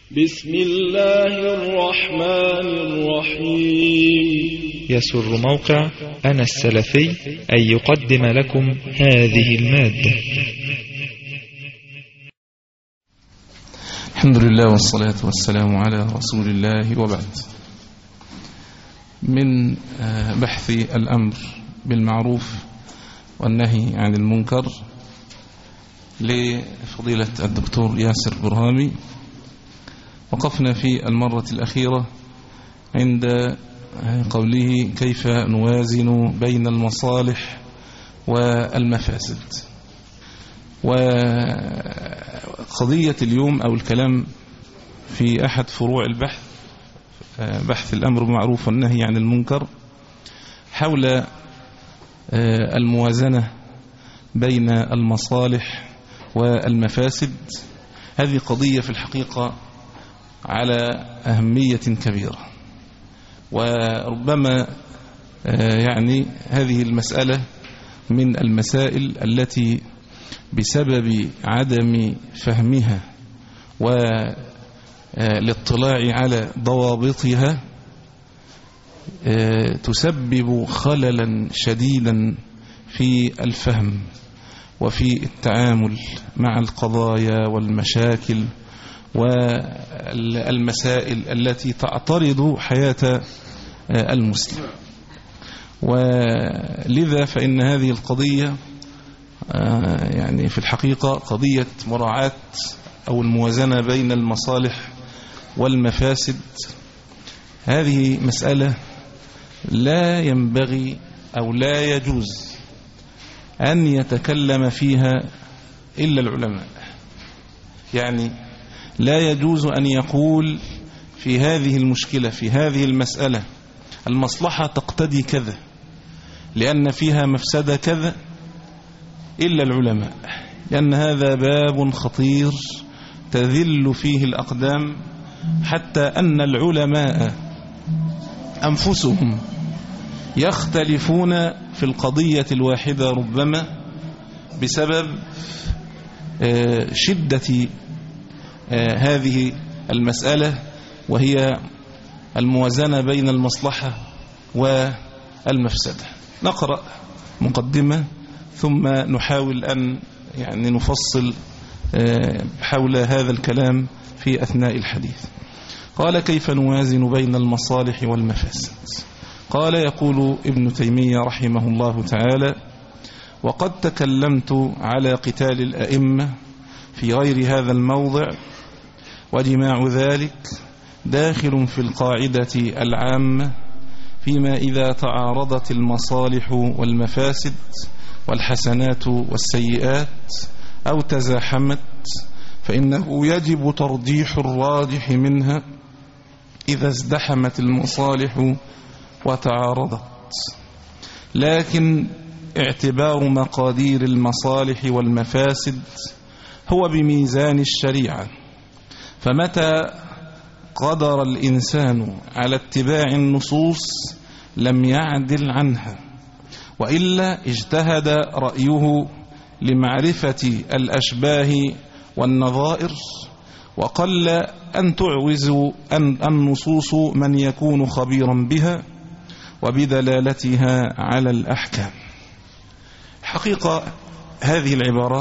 بسم الله الرحمن الرحيم يسر موقع أنا السلفي أن يقدم لكم هذه المادة الحمد لله والصلاة والسلام على رسول الله وبعد من بحث الأمر بالمعروف والنهي عن المنكر لفضيلة الدكتور ياسر برهامي وقفنا في المرة الأخيرة عند قوله كيف نوازن بين المصالح والمفاسد وقضية اليوم أو الكلام في أحد فروع البحث بحث الأمر بالمعروف والنهي عن المنكر حول الموازنة بين المصالح والمفاسد هذه قضية في الحقيقة على أهمية كبيرة وربما يعني هذه المسألة من المسائل التي بسبب عدم فهمها والاطلاع على ضوابطها تسبب خللا شديدا في الفهم وفي التعامل مع القضايا والمشاكل والمسائل التي تعترض حياة المسلم ولذا فإن هذه القضية يعني في الحقيقة قضية مراعاة أو الموازنة بين المصالح والمفاسد هذه مسألة لا ينبغي أو لا يجوز أن يتكلم فيها إلا العلماء يعني لا يجوز أن يقول في هذه المشكلة في هذه المسألة المصلحة تقتضي كذا لأن فيها مفسدة كذا إلا العلماء لأن هذا باب خطير تذل فيه الأقدام حتى أن العلماء أنفسهم يختلفون في القضية الواحدة ربما بسبب شدة هذه المسألة وهي الموازنة بين المصلحة والمفسدة نقرأ مقدمة ثم نحاول أن يعني نفصل حول هذا الكلام في أثناء الحديث قال كيف نوازن بين المصالح والمفاسد قال يقول ابن تيمية رحمه الله تعالى وقد تكلمت على قتال الأئمة في غير هذا الموضع وجماع ذلك داخل في القاعدة العامة فيما إذا تعارضت المصالح والمفاسد والحسنات والسيئات أو تزاحمت فإنه يجب ترجيح الراجح منها إذا ازدحمت المصالح وتعارضت لكن اعتبار مقادير المصالح والمفاسد هو بميزان الشريعة فمتى قدر الإنسان على اتباع النصوص لم يعدل عنها وإلا اجتهد رأيه لمعرفة الأشباه والنظائر وقل أن تعوز أن النصوص من يكون خبيرا بها وبدلالتها على الأحكام حقيقة هذه العبارات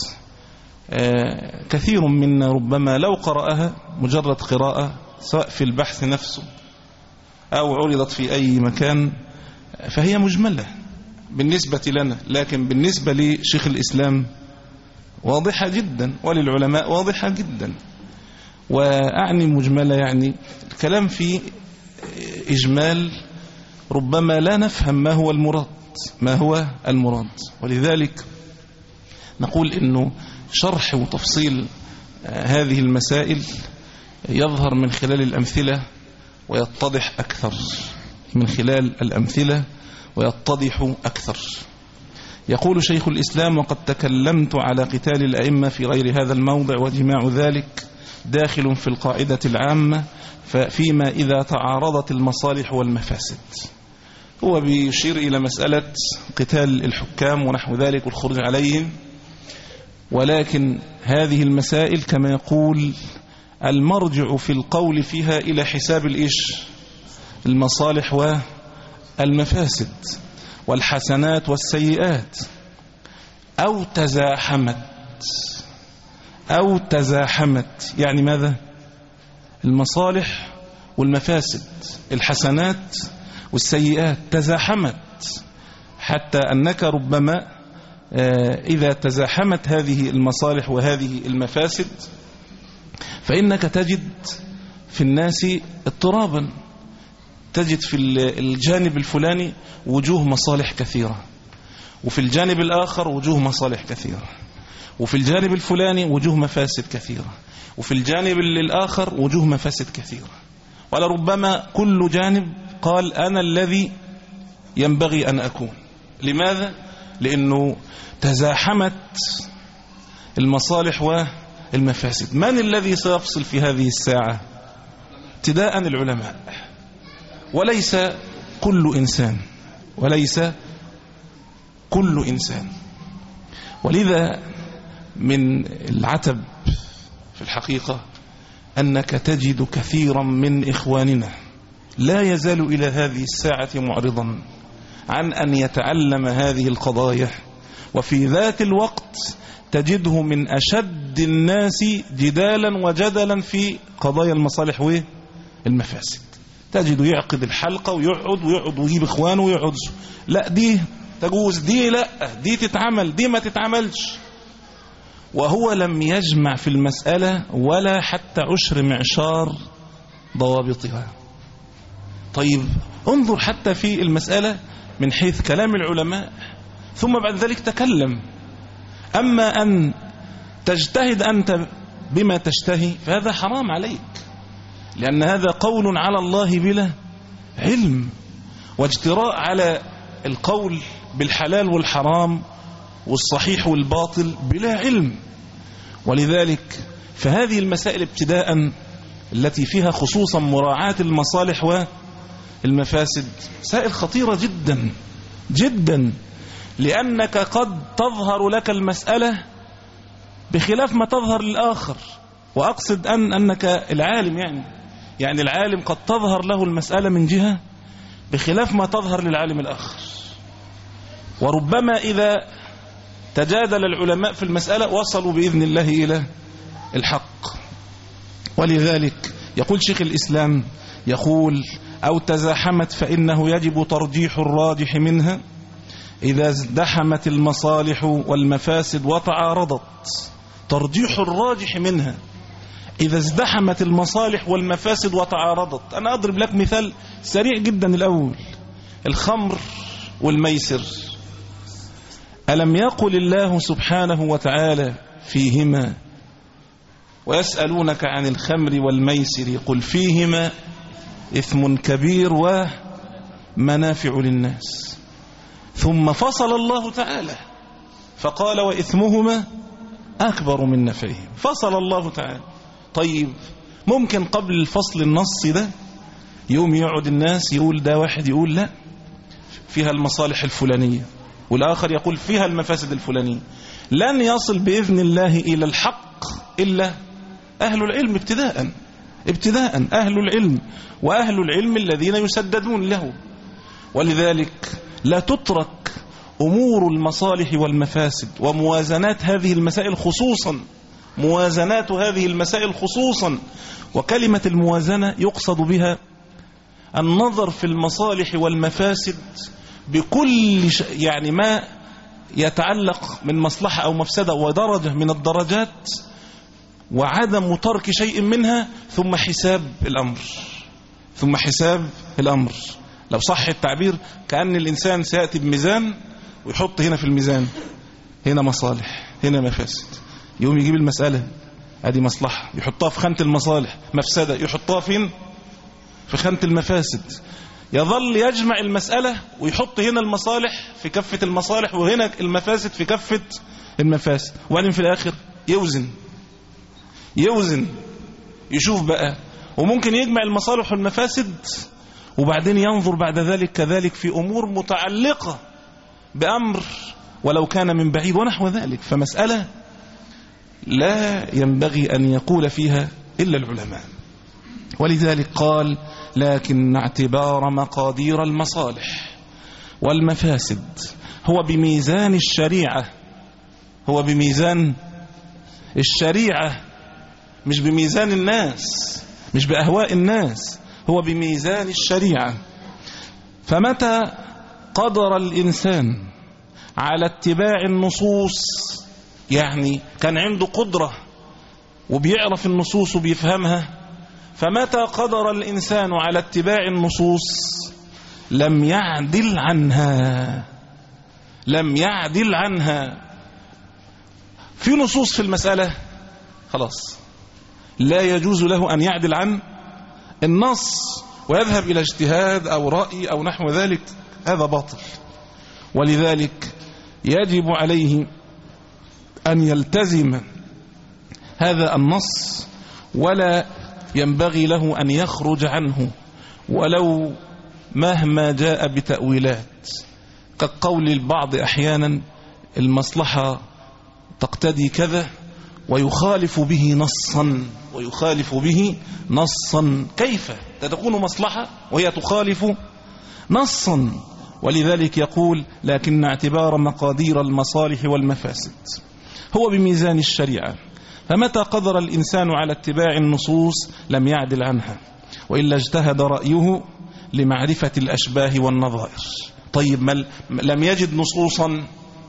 كثير منا ربما لو قرأها مجرد قراءة سواء في البحث نفسه أو عرضت في أي مكان فهي مجملة بالنسبة لنا لكن بالنسبة لشيخ الإسلام واضحة جدا وللعلماء واضحة جدا وأعني مجملة يعني الكلام في إجمال ربما لا نفهم ما هو المراد ما هو المراد ولذلك نقول إنه شرح وتفصيل هذه المسائل يظهر من خلال الأمثلة ويتضح أكثر من خلال الأمثلة ويتضح أكثر يقول شيخ الإسلام وقد تكلمت على قتال الأئمة في غير هذا الموضع وجماع ذلك داخل في القاعدة العامة فيما إذا تعارضت المصالح والمفاسد هو بيشير إلى مسألة قتال الحكام ونحو ذلك والخروج عليهم ولكن هذه المسائل كما يقول المرجع في القول فيها إلى حساب الإيش المصالح والمفاسد والحسنات والسيئات أو تزاحمت أو تزاحمت يعني ماذا المصالح والمفاسد الحسنات والسيئات تزاحمت حتى أنك ربما إذا تزاحمت هذه المصالح وهذه المفاسد فإنك تجد في الناس اضطرابا تجد في الجانب الفلاني وجوه مصالح كثيرة وفي الجانب الآخر وجوه مصالح كثيرة وفي الجانب الفلاني وجوه مفاسد كثيرة وفي الجانب الآخر وجوه مفاسد كثيرة ولربما كل جانب قال أنا الذي ينبغي أن أكون لماذا؟ لأنه تزاحمت المصالح والمفاسد من الذي سيفصل في هذه الساعة ابتداء العلماء وليس كل إنسان وليس كل إنسان ولذا من العتب في الحقيقة أنك تجد كثيرا من إخواننا لا يزال إلى هذه الساعة معرضا عن أن يتعلم هذه القضايا وفي ذات الوقت تجده من أشد الناس جدالا وجدلا في قضايا المصالح والمفاسد تجد يعقد الحلقة ويقعد ويقعد ويجيب إخوانه ويقعد لا دي تجوز دي لا دي تتعمل دي ما تتعملش وهو لم يجمع في المسألة ولا حتى عشر معشار ضوابطها طيب انظر حتى في المسألة من حيث كلام العلماء ثم بعد ذلك تكلم أما أن تجتهد أنت بما تشتهي فهذا حرام عليك لأن هذا قول على الله بلا علم واجتراء على القول بالحلال والحرام والصحيح والباطل بلا علم ولذلك فهذه المسائل ابتداء التي فيها خصوصا مراعاة المصالح والمفاسد مسائل خطيرة جدا جدا لأنك قد تظهر لك المسألة بخلاف ما تظهر للآخر وأقصد أن أنك العالم يعني يعني العالم قد تظهر له المسألة من جهة بخلاف ما تظهر للعالم الآخر وربما إذا تجادل العلماء في المسألة وصلوا بإذن الله إلى الحق ولذلك يقول شيخ الإسلام يقول أو تزاحمت فإنه يجب ترجيح الراجح منها إذا ازدحمت المصالح والمفاسد وتعارضت ترجيح الراجح منها إذا ازدحمت المصالح والمفاسد وتعارضت أنا أضرب لك مثال سريع جدا الأول الخمر والميسر ألم يقل الله سبحانه وتعالى فيهما ويسألونك عن الخمر والميسر قل فيهما إثم كبير ومنافع للناس ثم فصل الله تعالى فقال وإثمهما أكبر من نفعهم فصل الله تعالى طيب ممكن قبل الفصل النص ده يوم يقعد الناس يقول ده واحد يقول لا فيها المصالح الفلانية والآخر يقول فيها المفاسد الفلانية لن يصل بإذن الله إلى الحق إلا أهل العلم ابتداء ابتداء أهل العلم وأهل العلم الذين يسددون له ولذلك لا تترك أمور المصالح والمفاسد وموازنات هذه المسائل خصوصا موازنات هذه المسائل خصوصا وكلمة الموازنة يقصد بها النظر في المصالح والمفاسد بكل ش... يعني ما يتعلق من مصلحة أو مفسدة ودرجة من الدرجات وعدم ترك شيء منها ثم حساب الأمر ثم حساب الأمر لو صح التعبير كأن الإنسان سيأتي بميزان ويحط هنا في الميزان هنا مصالح هنا مفاسد يقوم يجيب المسألة ادي مصلحة يحطها في خانة المصالح مفسدة يحطها فين في خانة المفاسد يظل يجمع المسألة ويحط هنا المصالح في كفة المصالح وهنا المفاسد في كفة المفاسد وبعدين في الآخر يوزن يوزن يشوف بقى وممكن يجمع المصالح والمفاسد وبعدين ينظر بعد ذلك كذلك في أمور متعلقة بأمر ولو كان من بعيد ونحو ذلك فمسألة لا ينبغي أن يقول فيها إلا العلماء ولذلك قال لكن اعتبار مقادير المصالح والمفاسد هو بميزان الشريعة هو بميزان الشريعة مش بميزان الناس مش بأهواء الناس هو بميزان الشريعة فمتى قدر الإنسان على اتباع النصوص يعني كان عنده قدرة وبيعرف النصوص وبيفهمها فمتى قدر الإنسان على اتباع النصوص لم يعدل عنها لم يعدل عنها في نصوص في المسألة خلاص لا يجوز له أن يعدل عن النص ويذهب إلى اجتهاد أو رأي أو نحو ذلك هذا باطل ولذلك يجب عليه أن يلتزم هذا النص ولا ينبغي له أن يخرج عنه ولو مهما جاء بتأويلات كقول البعض أحيانا المصلحة تقتدي كذا ويخالف به نصا ويخالف به نصا كيف تكون مصلحة وهي تخالف نصا ولذلك يقول لكن اعتبار مقادير المصالح والمفاسد هو بميزان الشريعة فمتى قدر الإنسان على اتباع النصوص لم يعدل عنها وإلا اجتهد رأيه لمعرفة الأشباه والنظائر طيب ما لم يجد نصوصا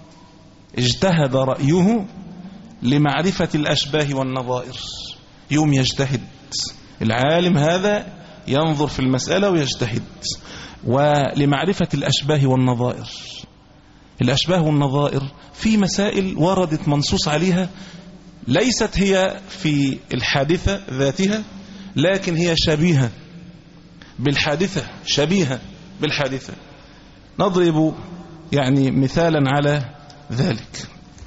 اجتهد رأيه لمعرفة الأشباه والنظائر يوم يجتهد العالم هذا ينظر في المسألة ويجتهد ولمعرفة الأشباه والنظائر الأشباه والنظائر في مسائل وردت منصوص عليها ليست هي في الحادثة ذاتها لكن هي شبيهة بالحادثة شبيهة بالحادثة نضرب يعني مثالا على ذلك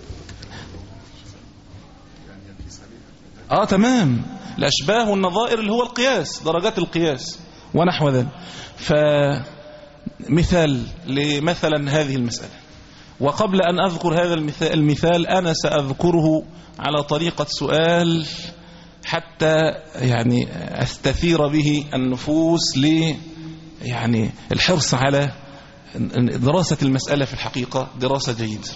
اه تمام الاشباه والنظائر اللي هو القياس درجات القياس ونحو ذلك فمثال لمثلا هذه المسألة وقبل أن أذكر هذا المثال, المثال أنا سأذكره على طريقة سؤال حتى يعني أستثير به النفوس ل يعني الحرص على دراسة المسألة في الحقيقة دراسة جيدة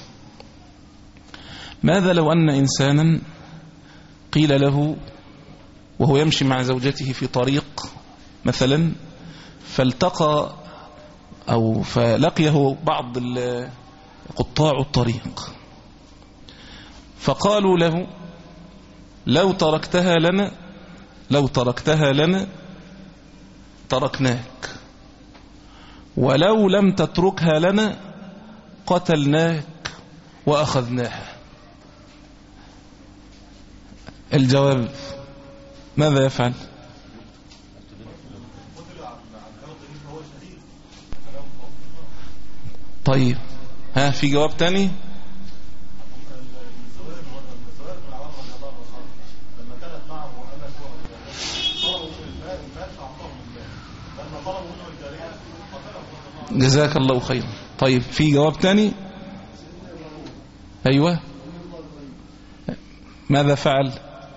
ماذا لو أن إنسانا قيل له وهو يمشي مع زوجته في طريق مثلا فالتقى أو فلقيه بعض قطاع الطريق فقالوا له لو تركتها لنا لو تركتها لنا تركناك ولو لم تتركها لنا قتلناك وأخذناها الجواب ماذا يفعل طيب ها في جواب تاني جزاك الله خيرا طيب في جواب تاني ايوه ماذا فعل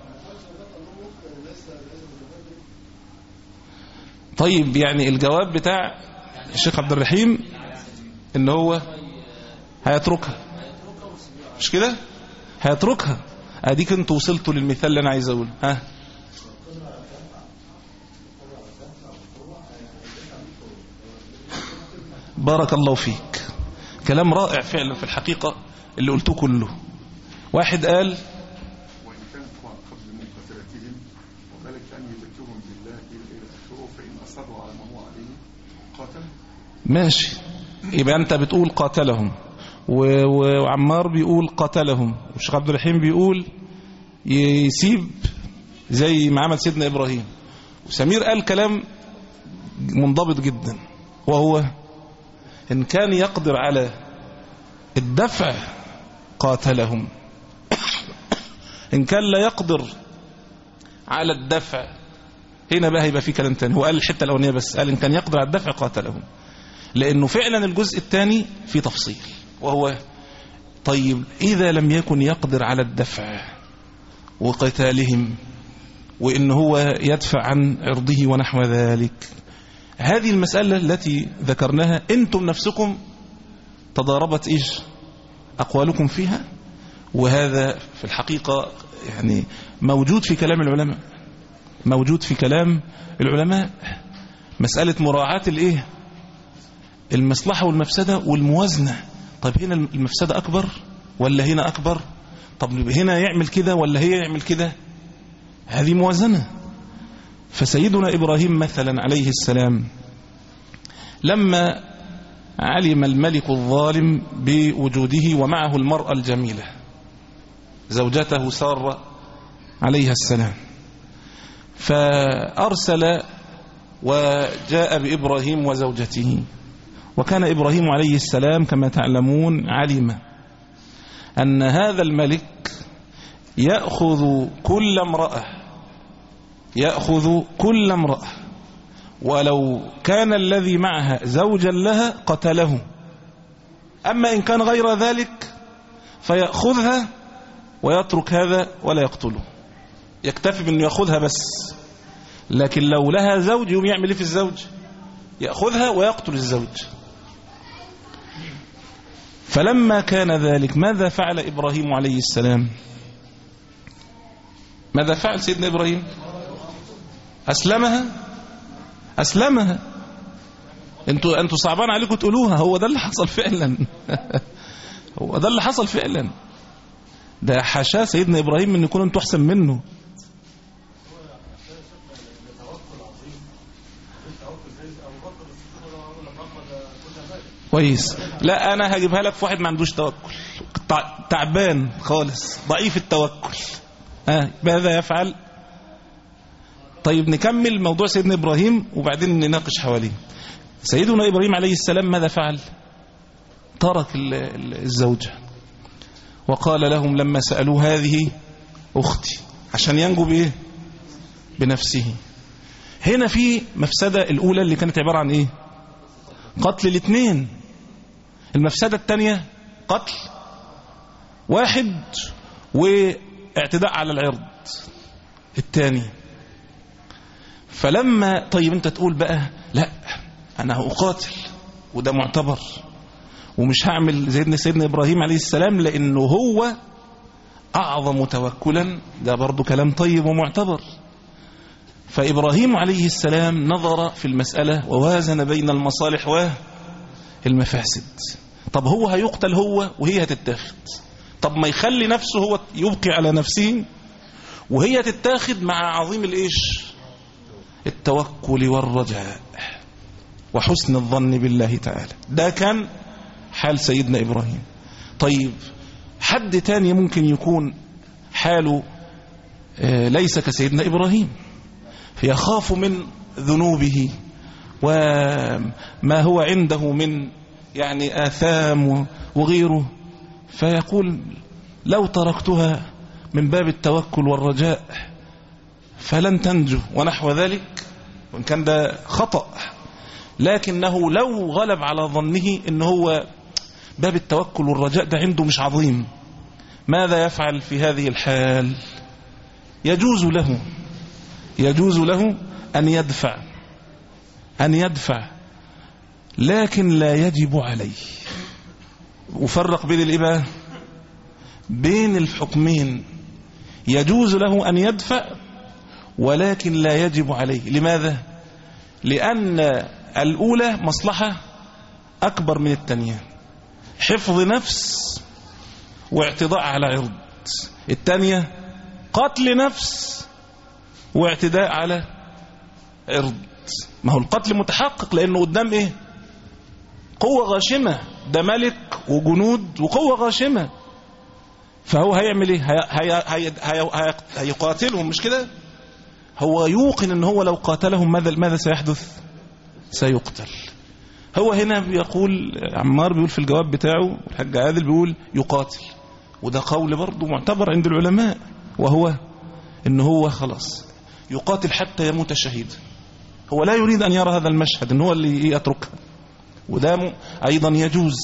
طيب يعني الجواب بتاع الشيخ عبد الرحيم ان هو هيتركها مش كده هيتركها اديك انت وصلتوا للمثال اللي انا عايز اقوله ها بارك الله فيك كلام رائع فعلا في الحقيقة اللي قلته كله واحد قال وإن كان قبل مقاتلتهم وذلك أن يذكرهم بالله إلى آخره فإن أصروا على ما هو عليه قاتل ماشي يبقى انت بتقول قاتلهم و- وعمار بيقول قتلهم والشيخ عبد الرحيم بيقول يسيب زي ما عمل سيدنا ابراهيم وسمير قال كلام منضبط جدا وهو ان كان يقدر على الدفع قاتلهم ان كان لا يقدر على الدفع هنا بقى هيبقى في كلام تاني هو قال الحته الاولانيه بس قال ان كان يقدر على الدفع قاتلهم لأنه فعلا الجزء الثاني في تفصيل وهو طيب إذا لم يكن يقدر على الدفع وقتالهم وإن هو يدفع عن عرضه ونحو ذلك هذه المسألة التي ذكرناها أنتم نفسكم تضاربت إيش أقوالكم فيها وهذا في الحقيقة يعني موجود في كلام العلماء موجود في كلام العلماء مسألة مراعاة الإيه المصلحة والمفسدة والموازنة طيب هنا المفسدة أكبر ولا هنا أكبر طب هنا يعمل كده ولا هي يعمل كده هذه موازنة فسيدنا إبراهيم مثلا عليه السلام لما علم الملك الظالم بوجوده ومعه المرأة الجميلة زوجته سارة عليها السلام فأرسل وجاء بإبراهيم وزوجته وكان إبراهيم عليه السلام كما تعلمون علم أن هذا الملك يأخذ كل امرأة يأخذ كل امرأة ولو كان الذي معها زوجا لها قتله أما إن كان غير ذلك فيأخذها ويترك هذا ولا يقتله يكتفي بأنه يأخذها بس لكن لو لها زوج يوم يعمل ايه في الزوج يأخذها ويقتل الزوج فلما كان ذلك ماذا فعل إبراهيم عليه السلام ماذا فعل سيدنا إبراهيم أسلمها أسلمها انتوا انتوا صعبان عليكم تقولوها هو ده اللي حصل فعلا هو ده اللي حصل فعلا ده حاشاه سيدنا إبراهيم ان يكون انتوا أحسن منه كويس لا انا هجيبها لك في واحد ما عندوش توكل تعبان خالص ضعيف التوكل ها ماذا يفعل طيب نكمل موضوع سيدنا ابراهيم وبعدين نناقش حواليه سيدنا ابراهيم عليه السلام ماذا فعل ترك الزوجه وقال لهم لما سالوه هذه اختي عشان ينجو بايه بنفسه هنا في مفسده الاولى اللي كانت عباره عن ايه قتل الاثنين المفسدة الثانية قتل واحد واعتداء على العرض الثاني فلما طيب انت تقول بقى لا انا اقاتل وده معتبر ومش هعمل زي سيدنا ابراهيم عليه السلام لانه هو اعظم توكلا ده برضو كلام طيب ومعتبر فإبراهيم عليه السلام نظر في المسألة ووازن بين المصالح والمفاسد طب هو هيقتل هو وهي هتتاخد طب ما يخلي نفسه هو يبقي على نفسه وهي تتاخد مع عظيم الإيش التوكل والرجاء وحسن الظن بالله تعالى ده كان حال سيدنا إبراهيم طيب حد تاني ممكن يكون حاله ليس كسيدنا إبراهيم يخاف من ذنوبه وما هو عنده من يعني آثام وغيره فيقول لو تركتها من باب التوكل والرجاء فلن تنجو ونحو ذلك وإن كان ده خطأ لكنه لو غلب على ظنه إن هو باب التوكل والرجاء ده عنده مش عظيم ماذا يفعل في هذه الحال يجوز له يجوز له أن يدفع أن يدفع لكن لا يجب عليه وفرق بين الإباء بين الحكمين يجوز له أن يدفع ولكن لا يجب عليه لماذا لأن الأولى مصلحة أكبر من الثانية حفظ نفس واعتضاء على عرض الثانية قتل نفس واعتداء على عرض ما هو القتل متحقق لأنه قدام إيه قوة غاشمة ده ملك وجنود وقوة غاشمة فهو هيعمل ايه هي هي هي هي هيقاتلهم مش كده هو يوقن ان هو لو قاتلهم ماذا ماذا سيحدث سيقتل هو هنا بيقول عمار بيقول في الجواب بتاعه الحاج عادل بيقول يقاتل وده قول برضه معتبر عند العلماء وهو ان هو خلاص يقاتل حتى يموت شهيدا هو لا يريد ان يرى هذا المشهد ان هو اللي يتركها وده ايضا يجوز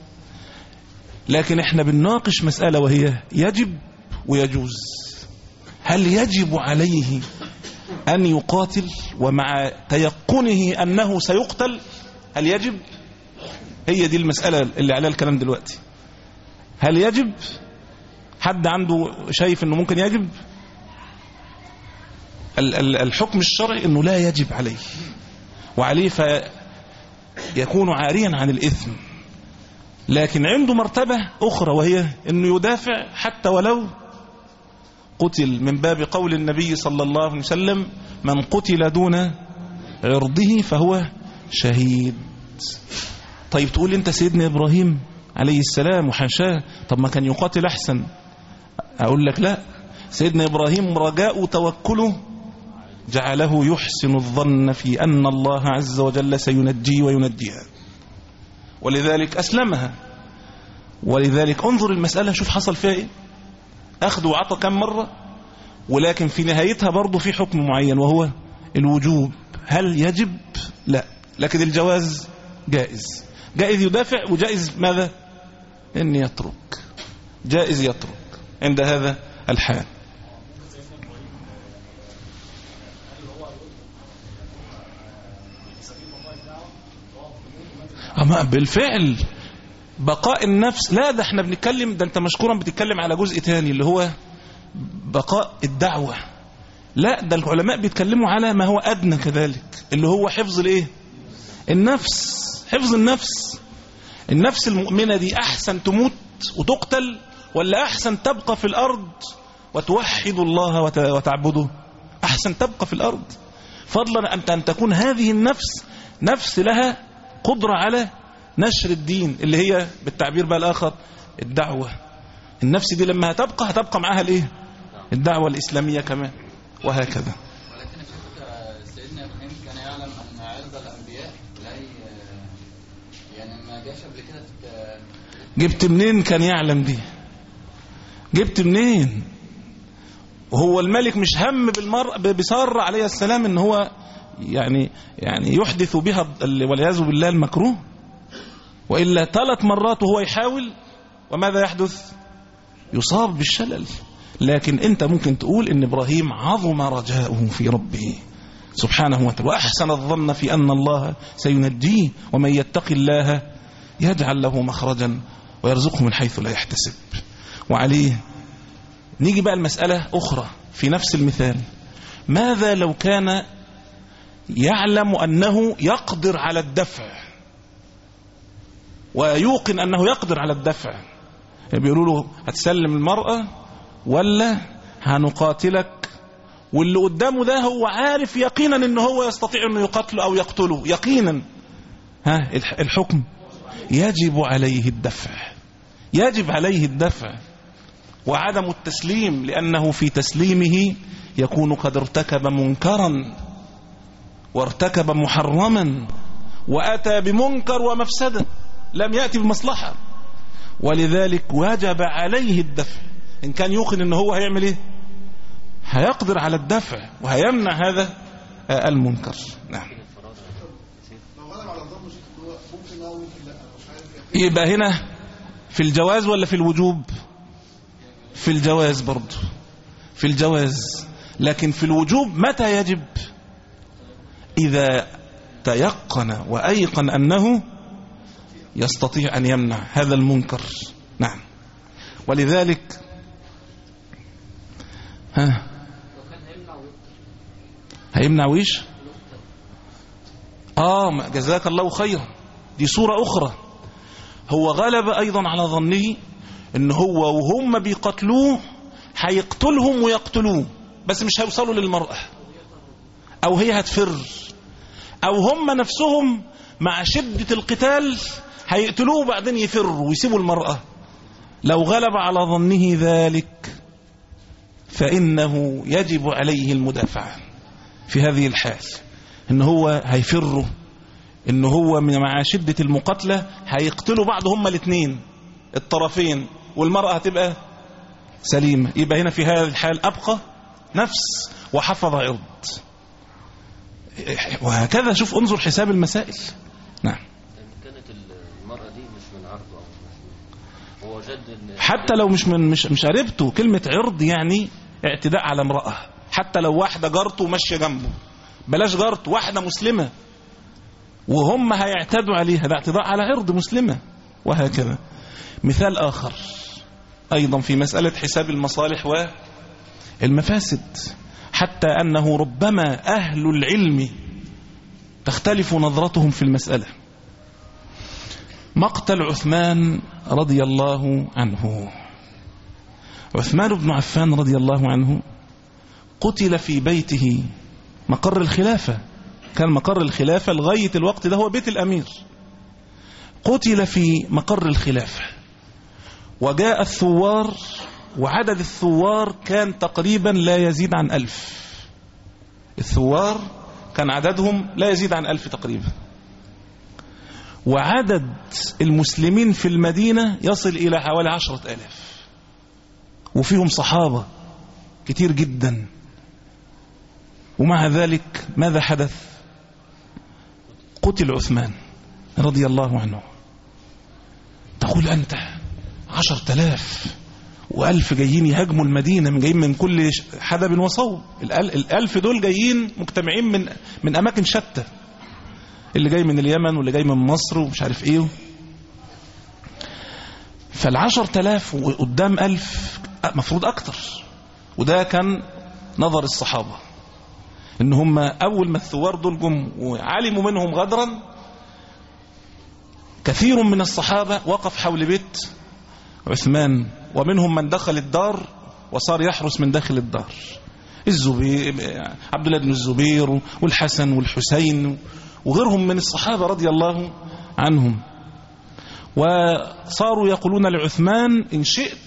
لكن احنا بنناقش مسألة وهي يجب ويجوز هل يجب عليه أن يقاتل ومع تيقنه أنه سيقتل هل يجب هي دي المسألة اللي عليها الكلام دلوقتي هل يجب حد عنده شايف أنه ممكن يجب ال- ال- الحكم الشرعي أنه لا يجب عليه وعليه فيكون عاريا عن الإثم لكن عنده مرتبة أخرى وهي أنه يدافع حتى ولو قتل من باب قول النبي صلى الله عليه وسلم من قتل دون عرضه فهو شهيد طيب تقول انت سيدنا ابراهيم عليه السلام وحاشاه طب ما كان يقاتل احسن اقول لك لا سيدنا ابراهيم رجاء توكله جعله يحسن الظن في ان الله عز وجل سينجيه وينجيها ولذلك اسلمها ولذلك انظر المساله شوف حصل فيها ايه اخذ وعطى كم مره ولكن في نهايتها برضه في حكم معين وهو الوجوب هل يجب لا لكن الجواز جائز جائز يدافع وجائز ماذا ان يترك جائز يترك عند هذا الحال أما بالفعل بقاء النفس لا ده احنا بنتكلم ده انت مشكورا بتتكلم على جزء تاني اللي هو بقاء الدعوة لا ده العلماء بيتكلموا على ما هو أدنى كذلك اللي هو حفظ الايه النفس حفظ النفس النفس المؤمنة دي أحسن تموت وتقتل ولا أحسن تبقى في الأرض وتوحد الله وت- وتعبده أحسن تبقى في الأرض فضلا أن أن تكون هذه النفس نفس لها قدرة على نشر الدين اللي هي بالتعبير بقى الآخر الدعوة النفس دي لما هتبقى هتبقى معاها الايه الدعوة الإسلامية كمان وهكذا ولكن شوف سيدنا ابراهيم كان يعلم ان عرض الانبياء لا ي- يعني ما جاش قبل كده في جبت منين كان يعلم دي جبت منين وهو الملك مش هم بالمر بسارة عليه السلام ان هو يعني يعني يحدث بها ال- والعياذ بالله المكروه والا ثلاث مرات وهو يحاول وماذا يحدث يصاب بالشلل لكن انت ممكن تقول ان ابراهيم عظم رجاؤه في ربه سبحانه وتعالى واحسن الظن في ان الله سينجيه ومن يتق الله يجعل له مخرجا ويرزقه من حيث لا يحتسب وعليه نيجي بقى المسألة أخرى في نفس المثال ماذا لو كان يعلم أنه يقدر على الدفع ويوقن أنه يقدر على الدفع بيقولوا له هتسلم المرأة ولا هنقاتلك واللي قدامه ده هو عارف يقينا ان هو يستطيع انه يقتله او يقتله يقينا ها الح- الحكم يجب عليه الدفع يجب عليه الدفع وعدم التسليم لأنه في تسليمه يكون قد ارتكب منكرا وارتكب محرما وأتى بمنكر ومفسدة لم يأتي بمصلحة ولذلك وجب عليه الدفع إن كان يوقن أنه هو هيعمل إيه هيقدر على الدفع وهيمنع هذا آه، المنكر نعم يبقى هنا في الجواز ولا في الوجوب في الجواز برضه في الجواز لكن في الوجوب متى يجب إذا تيقن وأيقن أنه يستطيع أن يمنع هذا المنكر نعم ولذلك ها هيمنع ويش آه ما- جزاك الله خيرا دي صورة أخرى هو غلب أيضا على ظنه ان هو وهم بيقتلوه هيقتلهم ويقتلوه بس مش هيوصلوا للمرأة او هي هتفر او هم نفسهم مع شدة القتال هيقتلوه وبعدين يفروا ويسيبوا المرأة لو غلب على ظنه ذلك فإنه يجب عليه المدافعة في هذه الحال ان هو هيفروا ان هو من مع شدة المقاتلة هيقتلوا بعض هما الاثنين الطرفين والمرأة هتبقى سليمة يبقى هنا في هذا الحال أبقى نفس وحفظ عرض وهكذا شوف انظر حساب المسائل نعم كانت المرأة دي مش من عرضه أو مش هو جد إن حتى لو مش من مش مش قريبته كلمة عرض يعني اعتداء على امرأة حتى لو واحدة جارته ماشية جنبه بلاش جارته واحدة مسلمة وهم هيعتدوا عليها ده اعتداء على عرض مسلمة وهكذا مثال آخر أيضا في مسألة حساب المصالح والمفاسد حتى أنه ربما أهل العلم تختلف نظرتهم في المسألة مقتل عثمان رضي الله عنه عثمان بن عفان رضي الله عنه قتل في بيته مقر الخلافة كان مقر الخلافة لغاية الوقت ده هو بيت الأمير قتل في مقر الخلافة وجاء الثوار وعدد الثوار كان تقريبا لا يزيد عن ألف الثوار كان عددهم لا يزيد عن ألف تقريبا وعدد المسلمين في المدينة يصل إلى حوالي عشرة آلاف وفيهم صحابة كتير جدا ومع ذلك ماذا حدث قتل عثمان رضي الله عنه تقول أنت عشر تلاف وألف جايين يهاجموا المدينة من جايين من كل حدب وصوب الألف دول جايين مجتمعين من من أماكن شتى اللي جاي من اليمن واللي جاي من مصر ومش عارف ايه فالعشر تلاف قدام ألف مفروض أكتر وده كان نظر الصحابة ان هم أول ما الثوار دول جم وعلموا منهم غدرا كثير من الصحابة وقف حول بيت عثمان ومنهم من دخل الدار وصار يحرس من داخل الدار الزبير عبد الله بن الزبير والحسن والحسين وغيرهم من الصحابة رضي الله عنهم وصاروا يقولون لعثمان إن شئت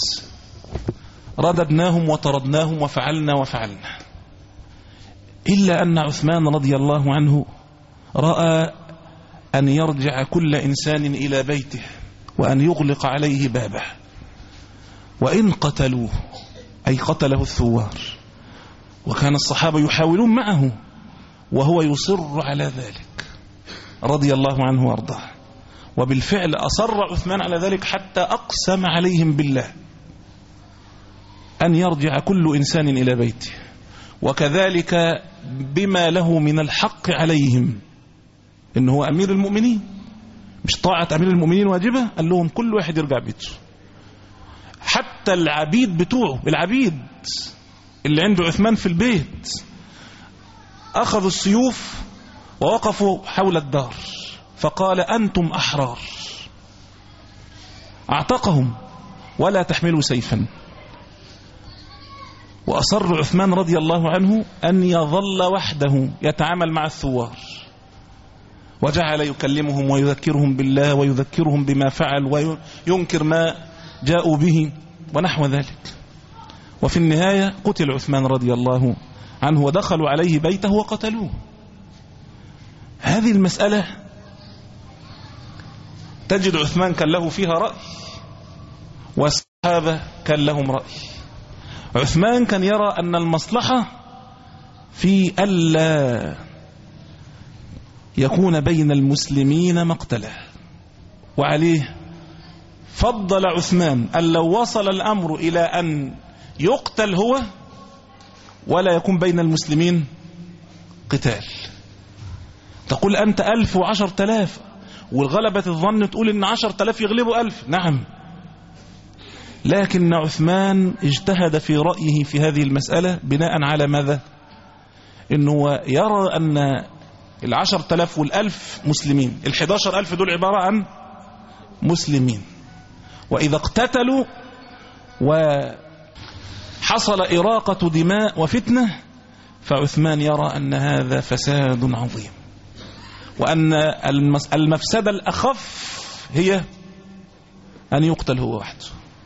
رددناهم وطردناهم وفعلنا وفعلنا إلا أن عثمان رضي الله عنه رأى أن يرجع كل إنسان إلى بيته وأن يغلق عليه بابه وإن قتلوه أي قتله الثوار وكان الصحابة يحاولون معه وهو يصر على ذلك رضي الله عنه وارضاه وبالفعل أصر عثمان على ذلك حتى أقسم عليهم بالله أن يرجع كل إنسان إلى بيته وكذلك بما له من الحق عليهم إن هو أمير المؤمنين مش طاعة أمير المؤمنين واجبة قال لهم كل واحد يرجع بيته حتى العبيد بتوعه العبيد اللي عنده عثمان في البيت أخذوا السيوف ووقفوا حول الدار فقال أنتم أحرار أعتقهم ولا تحملوا سيفا وأصر عثمان رضي الله عنه أن يظل وحده يتعامل مع الثوار وجعل يكلمهم ويذكرهم بالله ويذكرهم بما فعل وينكر ما جاءوا به ونحو ذلك وفي النهاية قتل عثمان رضي الله عنه ودخلوا عليه بيته وقتلوه هذه المسألة تجد عثمان كان له فيها رأي والصحابة كان لهم رأي عثمان كان يرى أن المصلحة في ألا يكون بين المسلمين مقتله وعليه فضل عثمان أن لو وصل الأمر إلى أن يقتل هو ولا يكون بين المسلمين قتال تقول أنت ألف وعشر تلاف والغلبة الظن تقول إن عشر تلاف يغلبوا ألف نعم لكن عثمان اجتهد في رأيه في هذه المسألة بناء على ماذا إنه يرى أن العشر تلاف والألف مسلمين الحداشر ألف دول عبارة عن مسلمين وإذا اقتتلوا وحصل إراقة دماء وفتنة فعثمان يرى أن هذا فساد عظيم وأن المفسدة الأخف هي أن يقتل هو وحده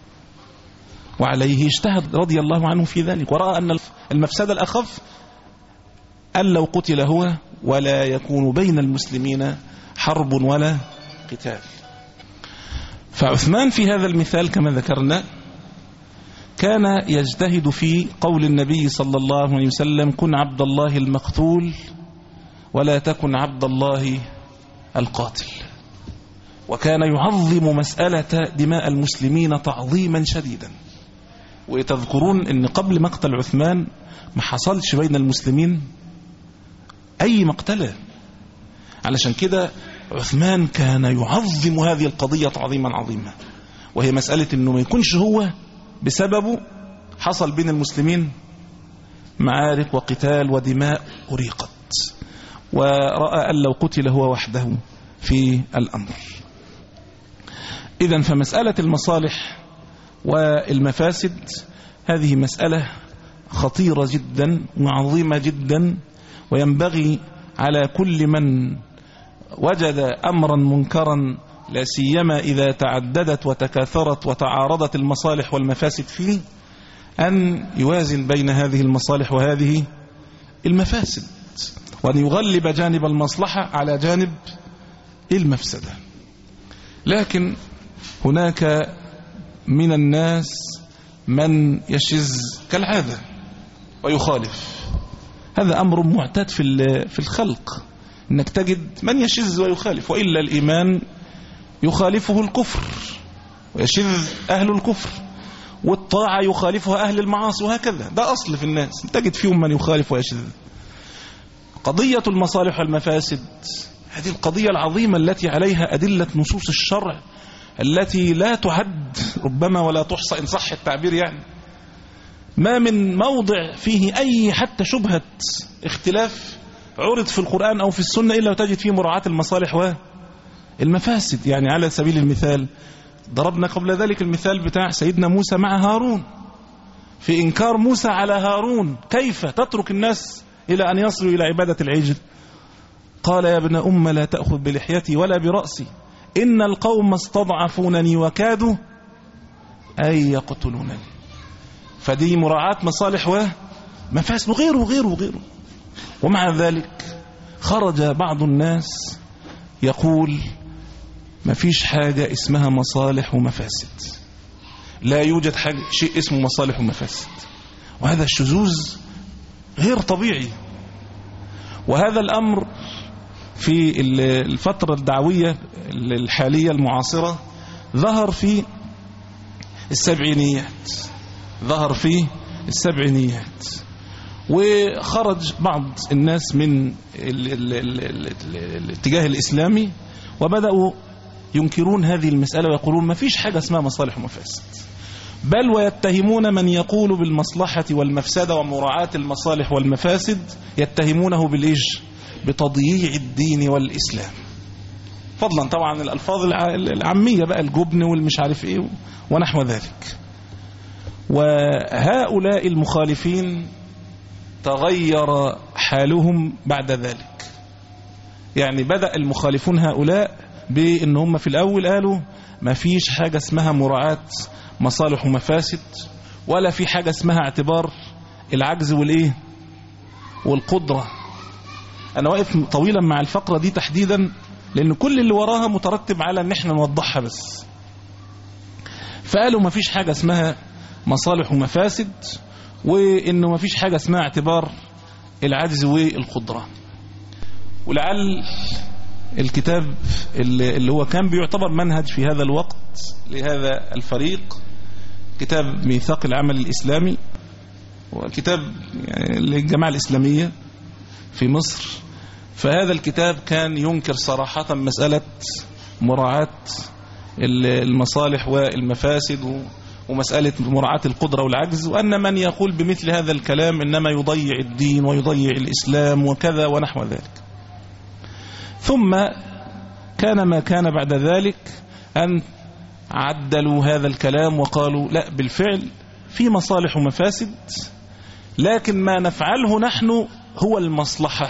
وعليه اجتهد رضي الله عنه في ذلك ورأى أن المفسدة الأخف أن لو قتل هو ولا يكون بين المسلمين حرب ولا قتال فعثمان في هذا المثال كما ذكرنا كان يجتهد في قول النبي صلى الله عليه وسلم كن عبد الله المقتول ولا تكن عبد الله القاتل وكان يعظم مسألة دماء المسلمين تعظيما شديدا وتذكرون ان قبل مقتل عثمان ما حصلش بين المسلمين اي مقتله علشان كده عثمان كان يعظم هذه القضية تعظيما عظيما وهي مسألة انه ما يكونش هو بسببه حصل بين المسلمين معارك وقتال ودماء أريقت ورأى أن لو قتل هو وحده في الأمر إذا فمسألة المصالح والمفاسد هذه مسألة خطيرة جدا وعظيمة جدا وينبغي على كل من وجد أمرا منكرا لا سيما إذا تعددت وتكاثرت وتعارضت المصالح والمفاسد فيه أن يوازن بين هذه المصالح وهذه المفاسد وأن يغلب جانب المصلحة على جانب المفسدة لكن هناك من الناس من يشز كالعادة ويخالف هذا أمر معتاد في في الخلق انك تجد من يشذ ويخالف وإلا الإيمان يخالفه الكفر ويشذ أهل الكفر والطاعة يخالفها أهل المعاصي وهكذا ده أصل في الناس تجد فيهم من يخالف ويشذ قضية المصالح والمفاسد هذه القضية العظيمة التي عليها أدلة نصوص الشرع التي لا تعد ربما ولا تحصى إن صح التعبير يعني ما من موضع فيه أي حتى شبهة اختلاف عرض في القرآن أو في السنة إلا وتجد فيه مراعاة المصالح والمفاسد يعني على سبيل المثال ضربنا قبل ذلك المثال بتاع سيدنا موسى مع هارون في إنكار موسى على هارون كيف تترك الناس إلى أن يصلوا إلى عبادة العجل قال يا ابن أم لا تأخذ بلحيتي ولا برأسي إن القوم استضعفونني وكادوا أن يقتلونني فدي مراعاة مصالح ومفاسد وغيره وغيره وغيره ومع ذلك خرج بعض الناس يقول ما فيش حاجة اسمها مصالح ومفاسد لا يوجد حاجة شيء اسمه مصالح ومفاسد وهذا الشذوذ غير طبيعي وهذا الأمر في الفترة الدعوية الحالية المعاصرة ظهر في السبعينيات ظهر في السبعينيات وخرج بعض الناس من ال ال ال ال ال الاتجاه الإسلامي وبدأوا ينكرون هذه المسألة ويقولون ما فيش حاجة اسمها مصالح ومفاسد بل ويتهمون من يقول بالمصلحة والمفسدة ومراعاة المصالح والمفاسد يتهمونه بالإيش بتضييع الدين والإسلام فضلا طبعا الألفاظ العامية بقى الجبن والمش عارف إيه ونحو ذلك وهؤلاء المخالفين تغير حالهم بعد ذلك يعني بدأ المخالفون هؤلاء بأن هم في الأول قالوا ما فيش حاجة اسمها مراعاة مصالح ومفاسد ولا في حاجة اسمها اعتبار العجز والإيه والقدرة أنا واقف طويلا مع الفقرة دي تحديدا لأن كل اللي وراها مترتب على أن احنا نوضحها بس فقالوا ما فيش حاجة اسمها مصالح ومفاسد وانه ما فيش حاجة اسمها اعتبار العجز والقدرة ولعل الكتاب اللي هو كان بيعتبر منهج في هذا الوقت لهذا الفريق كتاب ميثاق العمل الإسلامي وكتاب يعني للجماعة الإسلامية في مصر فهذا الكتاب كان ينكر صراحة مسألة مراعاة المصالح والمفاسد ومسألة مراعاة القدرة والعجز وأن من يقول بمثل هذا الكلام إنما يضيع الدين ويضيع الإسلام وكذا ونحو ذلك ثم كان ما كان بعد ذلك أن عدلوا هذا الكلام وقالوا لا بالفعل في مصالح ومفاسد لكن ما نفعله نحن هو المصلحة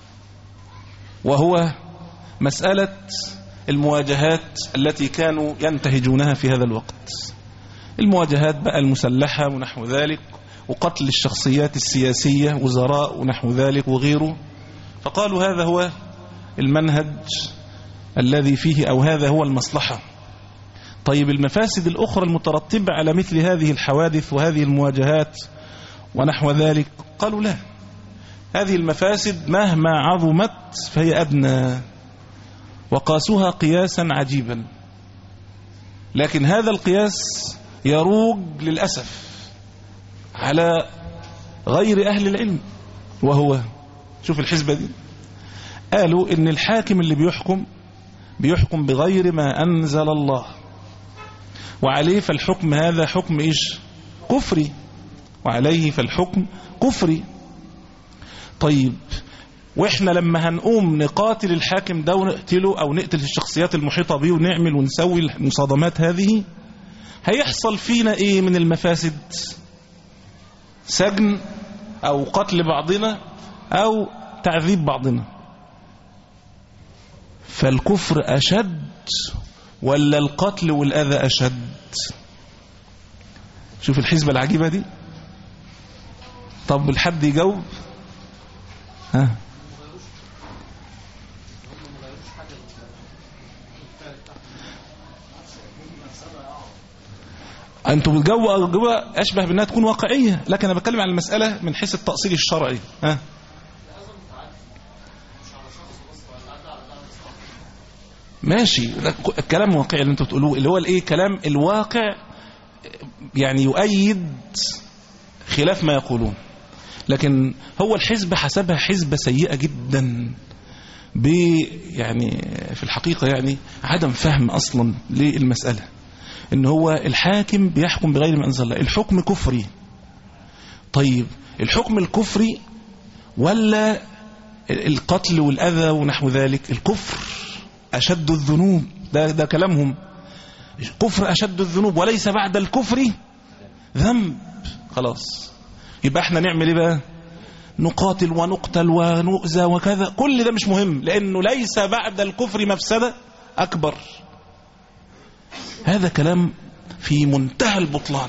وهو مسألة المواجهات التي كانوا ينتهجونها في هذا الوقت المواجهات بقى المسلحة ونحو ذلك وقتل الشخصيات السياسية وزراء ونحو ذلك وغيره فقالوا هذا هو المنهج الذي فيه أو هذا هو المصلحة طيب المفاسد الأخرى المترتبة على مثل هذه الحوادث وهذه المواجهات ونحو ذلك قالوا لا هذه المفاسد مهما عظمت فهي أدنى وقاسوها قياسا عجيبا لكن هذا القياس يروج للأسف على غير أهل العلم وهو شوف الحسبة دي قالوا إن الحاكم اللي بيحكم بيحكم بغير ما أنزل الله وعليه فالحكم هذا حكم إيش كفري وعليه فالحكم كفري طيب واحنا لما هنقوم نقاتل الحاكم ده ونقتله او نقتل الشخصيات المحيطة به ونعمل ونسوي المصادمات هذه هيحصل فينا ايه من المفاسد سجن او قتل بعضنا او تعذيب بعضنا فالكفر اشد ولا القتل والاذى اشد شوف الحزبة العجيبة دي طب الحد يجاوب ها انتوا بتجاوبوا اجوبه اشبه بانها تكون واقعيه لكن انا بتكلم عن المساله من حيث التاصيل الشرعي ها ماشي ده الكلام واقعي اللي انتوا بتقولوه اللي هو الايه كلام الواقع يعني يؤيد خلاف ما يقولون لكن هو الحزب حسبها حزبة سيئة جدا ب يعني في الحقيقة يعني عدم فهم أصلا للمسألة إن هو الحاكم بيحكم بغير ما أنزل الله الحكم كفري طيب الحكم الكفري ولا القتل والأذى ونحو ذلك الكفر أشد الذنوب ده, ده كلامهم الكفر أشد الذنوب وليس بعد الكفر ذنب خلاص يبقى احنا نعمل ايه بقى نقاتل ونقتل ونؤذى وكذا كل ده مش مهم لانه ليس بعد الكفر مفسدة اكبر هذا كلام في منتهى البطلان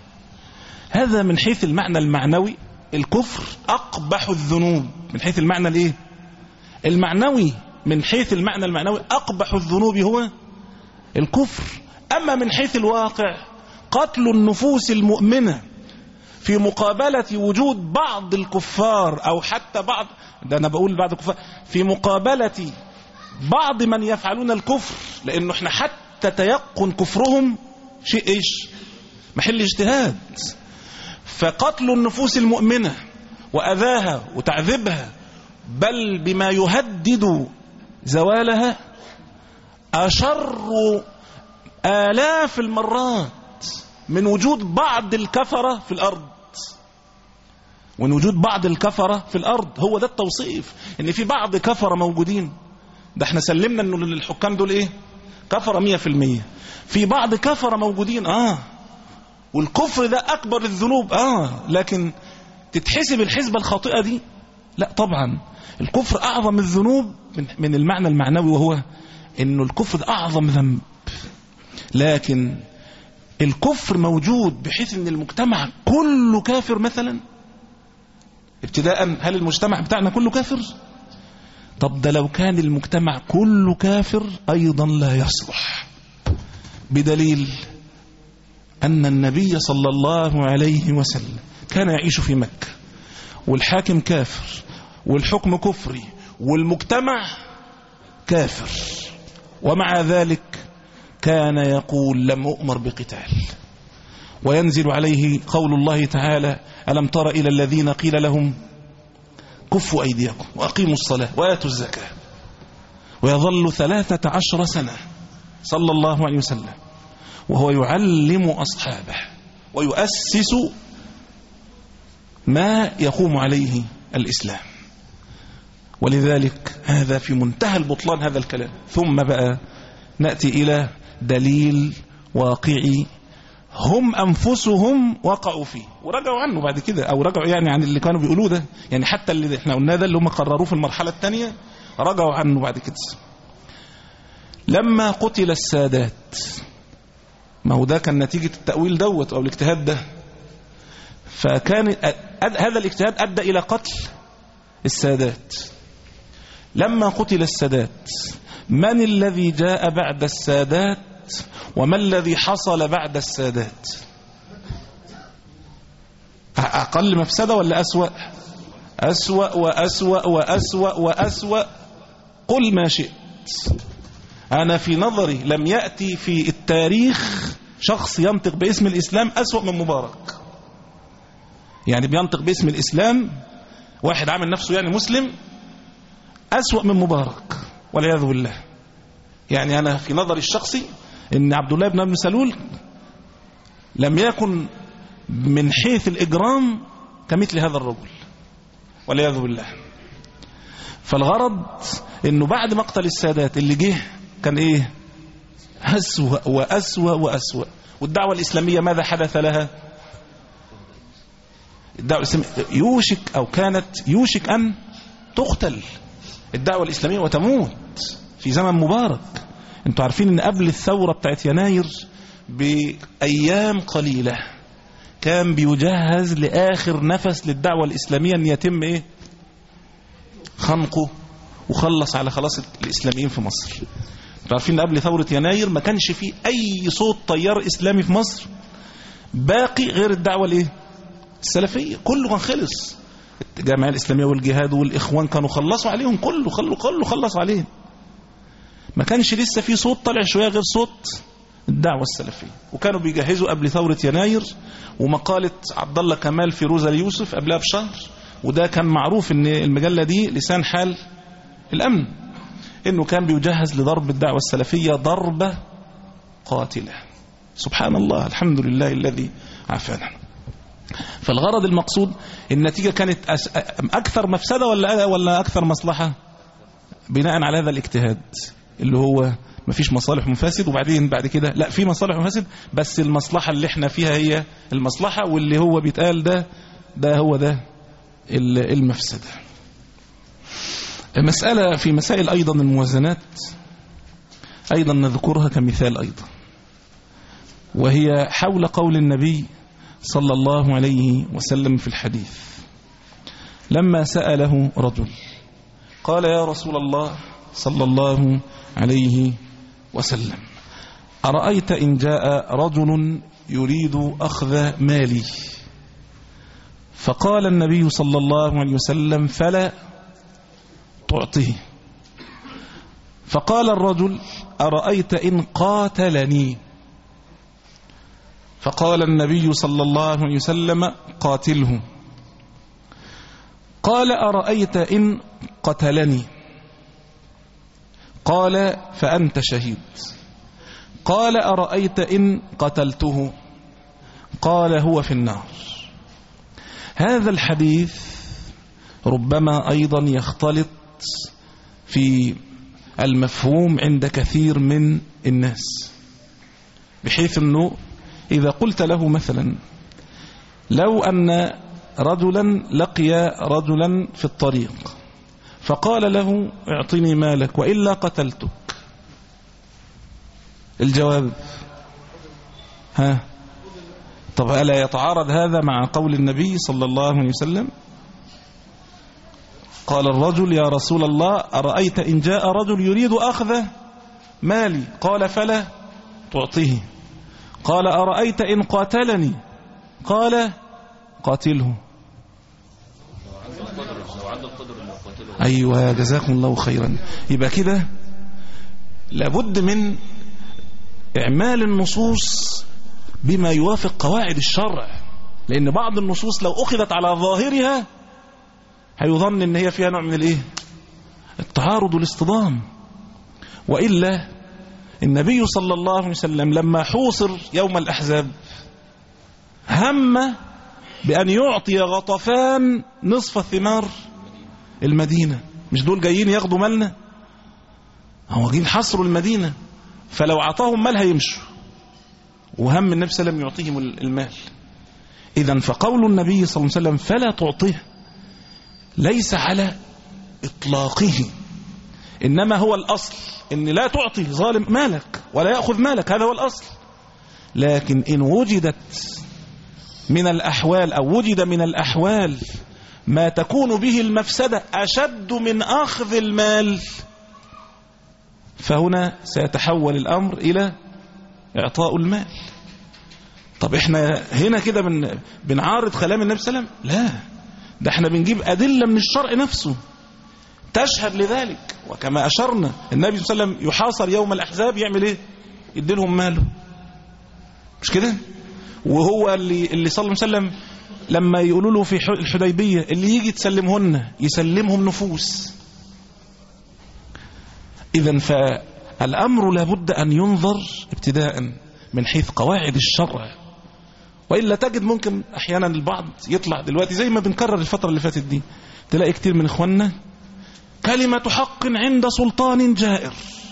هذا من حيث المعنى المعنوي الكفر اقبح الذنوب من حيث المعنى الايه المعنوي من حيث المعنى المعنوي اقبح الذنوب هو الكفر اما من حيث الواقع قتل النفوس المؤمنه في مقابلة وجود بعض الكفار أو حتى بعض ده أنا بقول بعض الكفار في مقابلة بعض من يفعلون الكفر لأنه احنا حتى تيقن كفرهم شيء إيش محل اجتهاد فقتل النفوس المؤمنة وأذاها وتعذيبها بل بما يهدد زوالها أشر آلاف المرات من وجود بعض الكفرة في الأرض ومن وجود بعض الكفرة في الأرض هو ده التوصيف إن في بعض كفرة موجودين ده احنا سلمنا إنه الحكام دول إيه كفرة مية في المية في بعض كفرة موجودين آه والكفر ده أكبر الذنوب آه لكن تتحسب الحسبة الخاطئة دي لا طبعا الكفر أعظم الذنوب من, من المعنى المعنوي وهو إنه الكفر أعظم ذنب لكن الكفر موجود بحيث ان المجتمع كله كافر مثلا ابتداء هل المجتمع بتاعنا كله كافر طب ده لو كان المجتمع كله كافر ايضا لا يصلح بدليل ان النبي صلى الله عليه وسلم كان يعيش في مكة والحاكم كافر والحكم كفري والمجتمع كافر ومع ذلك كان يقول لم أؤمر بقتال وينزل عليه قول الله تعالى ألم تر إلى الذين قيل لهم كفوا أيديكم وأقيموا الصلاة وآتوا الزكاة ويظل ثلاثة عشر سنة صلى الله عليه وسلم وهو يعلم أصحابه ويؤسس ما يقوم عليه الإسلام ولذلك هذا في منتهى البطلان هذا الكلام ثم بقى نأتي إلى دليل واقعي هم أنفسهم وقعوا فيه ورجعوا عنه بعد كده أو رجعوا يعني عن اللي كانوا بيقولوه ده يعني حتى اللي احنا قلناه ده اللي هم قرروه في المرحلة الثانية رجعوا عنه بعد كده لما قتل السادات ما هو ده كان نتيجة التأويل دوت أو الاجتهاد ده فكان هذا الاجتهاد أدى إلى قتل السادات لما قتل السادات من الذي جاء بعد السادات وما الذي حصل بعد السادات أقل مفسدة ولا أسوأ أسوأ وأسوأ وأسوأ وأسوأ قل ما شئت أنا في نظري لم يأتي في التاريخ شخص ينطق باسم الإسلام أسوأ من مبارك يعني بينطق باسم الإسلام واحد عامل نفسه يعني مسلم أسوأ من مبارك والعياذ بالله يعني أنا في نظري الشخصي إن عبد الله بن أبي سلول لم يكن من حيث الإجرام كمثل هذا الرجل والعياذ بالله فالغرض إنه بعد مقتل السادات اللي جه كان إيه أسوأ وأسوأ وأسوأ والدعوة الإسلامية ماذا حدث لها الدعوة الإسلامية يوشك أو كانت يوشك أن تقتل الدعوة الإسلامية وتموت في زمن مبارك انتوا عارفين ان قبل الثورة بتاعت يناير بأيام قليلة كان بيجهز لآخر نفس للدعوة الإسلامية أن يتم إيه خنقه وخلص على خلاص الإسلاميين في مصر انتوا عارفين قبل ثورة يناير ما كانش فيه أي صوت طيار إسلامي في مصر باقي غير الدعوة الإيه السلفية كله كان خلص الجامعة الإسلامية والجهاد والإخوان كانوا خلصوا عليهم كله كله كله خلصوا عليهم ما كانش لسه في صوت طلع شوية غير صوت الدعوة السلفية وكانوا بيجهزوا قبل ثورة يناير ومقالة عبد الله كمال في روزا اليوسف قبلها بشهر وده كان معروف ان المجلة دي لسان حال الأمن انه كان بيجهز لضرب الدعوة السلفية ضربة قاتلة سبحان الله الحمد لله الذي عافانا فالغرض المقصود النتيجة كانت أكثر مفسدة ولا ولا أكثر مصلحة بناء على هذا الاجتهاد اللي هو مفيش مصالح ومفاسد وبعدين بعد كده لا في مصالح ومفاسد بس المصلحة اللي احنا فيها هي المصلحة واللي هو بيتقال ده ده هو ده المفسدة مسألة في مسائل أيضا الموازنات أيضا نذكرها كمثال أيضا وهي حول قول النبي صلى الله عليه وسلم في الحديث لما سأله رجل قال يا رسول الله صلى الله عليه وسلم أرأيت إن جاء رجل يريد أخذ مالي فقال النبي صلى الله عليه وسلم فلا تعطيه فقال الرجل أرأيت إن قاتلني فقال النبي صلى الله عليه وسلم قاتله قال أرأيت إن قتلني قال فأنت شهيد قال أرأيت إن قتلته قال هو في النار هذا الحديث ربما أيضا يختلط في المفهوم عند كثير من الناس بحيث أنه إذا قلت له مثلا لو أن رجلا لقي رجلا في الطريق فقال له اعطني مالك وإلا قتلتك الجواب ها طب ألا يتعارض هذا مع قول النبي صلى الله عليه وسلم قال الرجل يا رسول الله أرأيت إن جاء رجل يريد أخذ مالي قال فلا تعطيه قال أرأيت إن قاتلني قال قاتله أيوة جزاكم الله خيرا يبقى كده لابد من إعمال النصوص بما يوافق قواعد الشرع لأن بعض النصوص لو أخذت على ظاهرها هيظن ان هي فيها نوع من الايه التعارض والاصطدام وإلا النبي صلى الله عليه وسلم لما حوصر يوم الأحزاب هم بأن يعطي غطفان نصف ثمار المدينة مش دول جايين ياخدوا مالنا هو جايين حصروا المدينة فلو عطاهم مال هيمشوا وهم النبي صلى الله عليه وسلم يعطيهم المال إذا فقول النبي صلى الله عليه وسلم فلا تعطيه ليس على إطلاقه إنما هو الأصل إن لا تعطي ظالم مالك ولا يأخذ مالك هذا هو الأصل لكن إن وجدت من الأحوال أو وجد من الأحوال ما تكون به المفسدة أشد من أخذ المال فهنا سيتحول الأمر إلى إعطاء المال طب احنا هنا كده بن بنعارض كلام النبي صلى الله عليه وسلم لا ده احنا بنجيب أدلة من الشرع نفسه تشهد لذلك وكما أشرنا النبي صلى الله عليه وسلم يحاصر يوم الأحزاب يعمل ايه يدي لهم ماله مش كده وهو اللي اللي صلى الله عليه وسلم لما يقولوا له في ح- الحديبية اللي يجي تسلمهن يسلمهم نفوس إذا فالأمر لابد أن ينظر ابتداء من حيث قواعد الشرع وإلا تجد ممكن أحيانا البعض يطلع دلوقتي زي ما بنكرر الفترة اللي فاتت دي تلاقي كتير من إخواننا كلمة حق عند سلطان جائر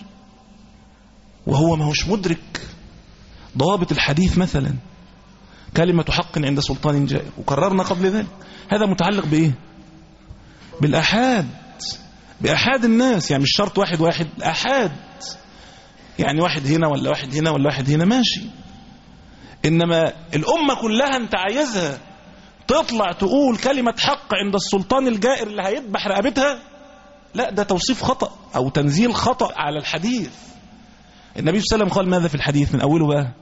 وهو ما هوش مدرك ضوابط الحديث مثلا كلمة حق عند سلطان جائر وكررنا قبل ذلك هذا متعلق بإيه بالأحاد بأحاد الناس يعني مش شرط واحد واحد أحاد يعني واحد هنا ولا واحد هنا ولا واحد هنا ماشي إنما الأمة كلها أنت عايزها تطلع تقول كلمة حق عند السلطان الجائر اللي هيذبح رقبتها لا ده توصيف خطأ أو تنزيل خطأ على الحديث النبي صلى الله عليه وسلم قال ماذا في الحديث من أوله بقى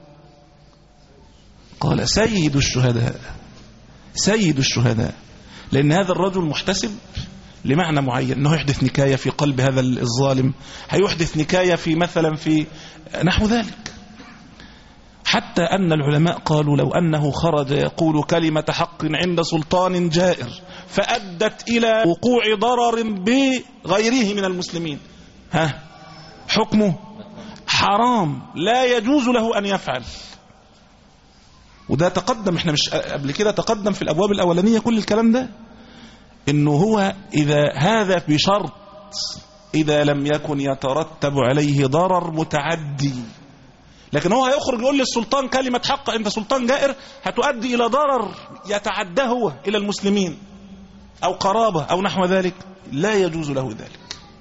قال سيد الشهداء سيد الشهداء لأن هذا الرجل محتسب لمعنى معين أنه يحدث نكاية في قلب هذا الظالم هيحدث نكاية في مثلا في نحو ذلك حتى أن العلماء قالوا لو أنه خرج يقول كلمة حق عند سلطان جائر فأدت إلى وقوع ضرر بغيره من المسلمين ها حكمه حرام لا يجوز له أن يفعل وده تقدم احنا مش قبل كده تقدم في الأبواب الأولانية كل الكلام ده انه هو إذا هذا بشرط إذا لم يكن يترتب عليه ضرر متعدي لكن هو هيخرج يقول للسلطان كلمة حق انت سلطان جائر هتؤدي إلى ضرر يتعدى هو إلى المسلمين أو قرابة أو نحو ذلك لا يجوز له ذلك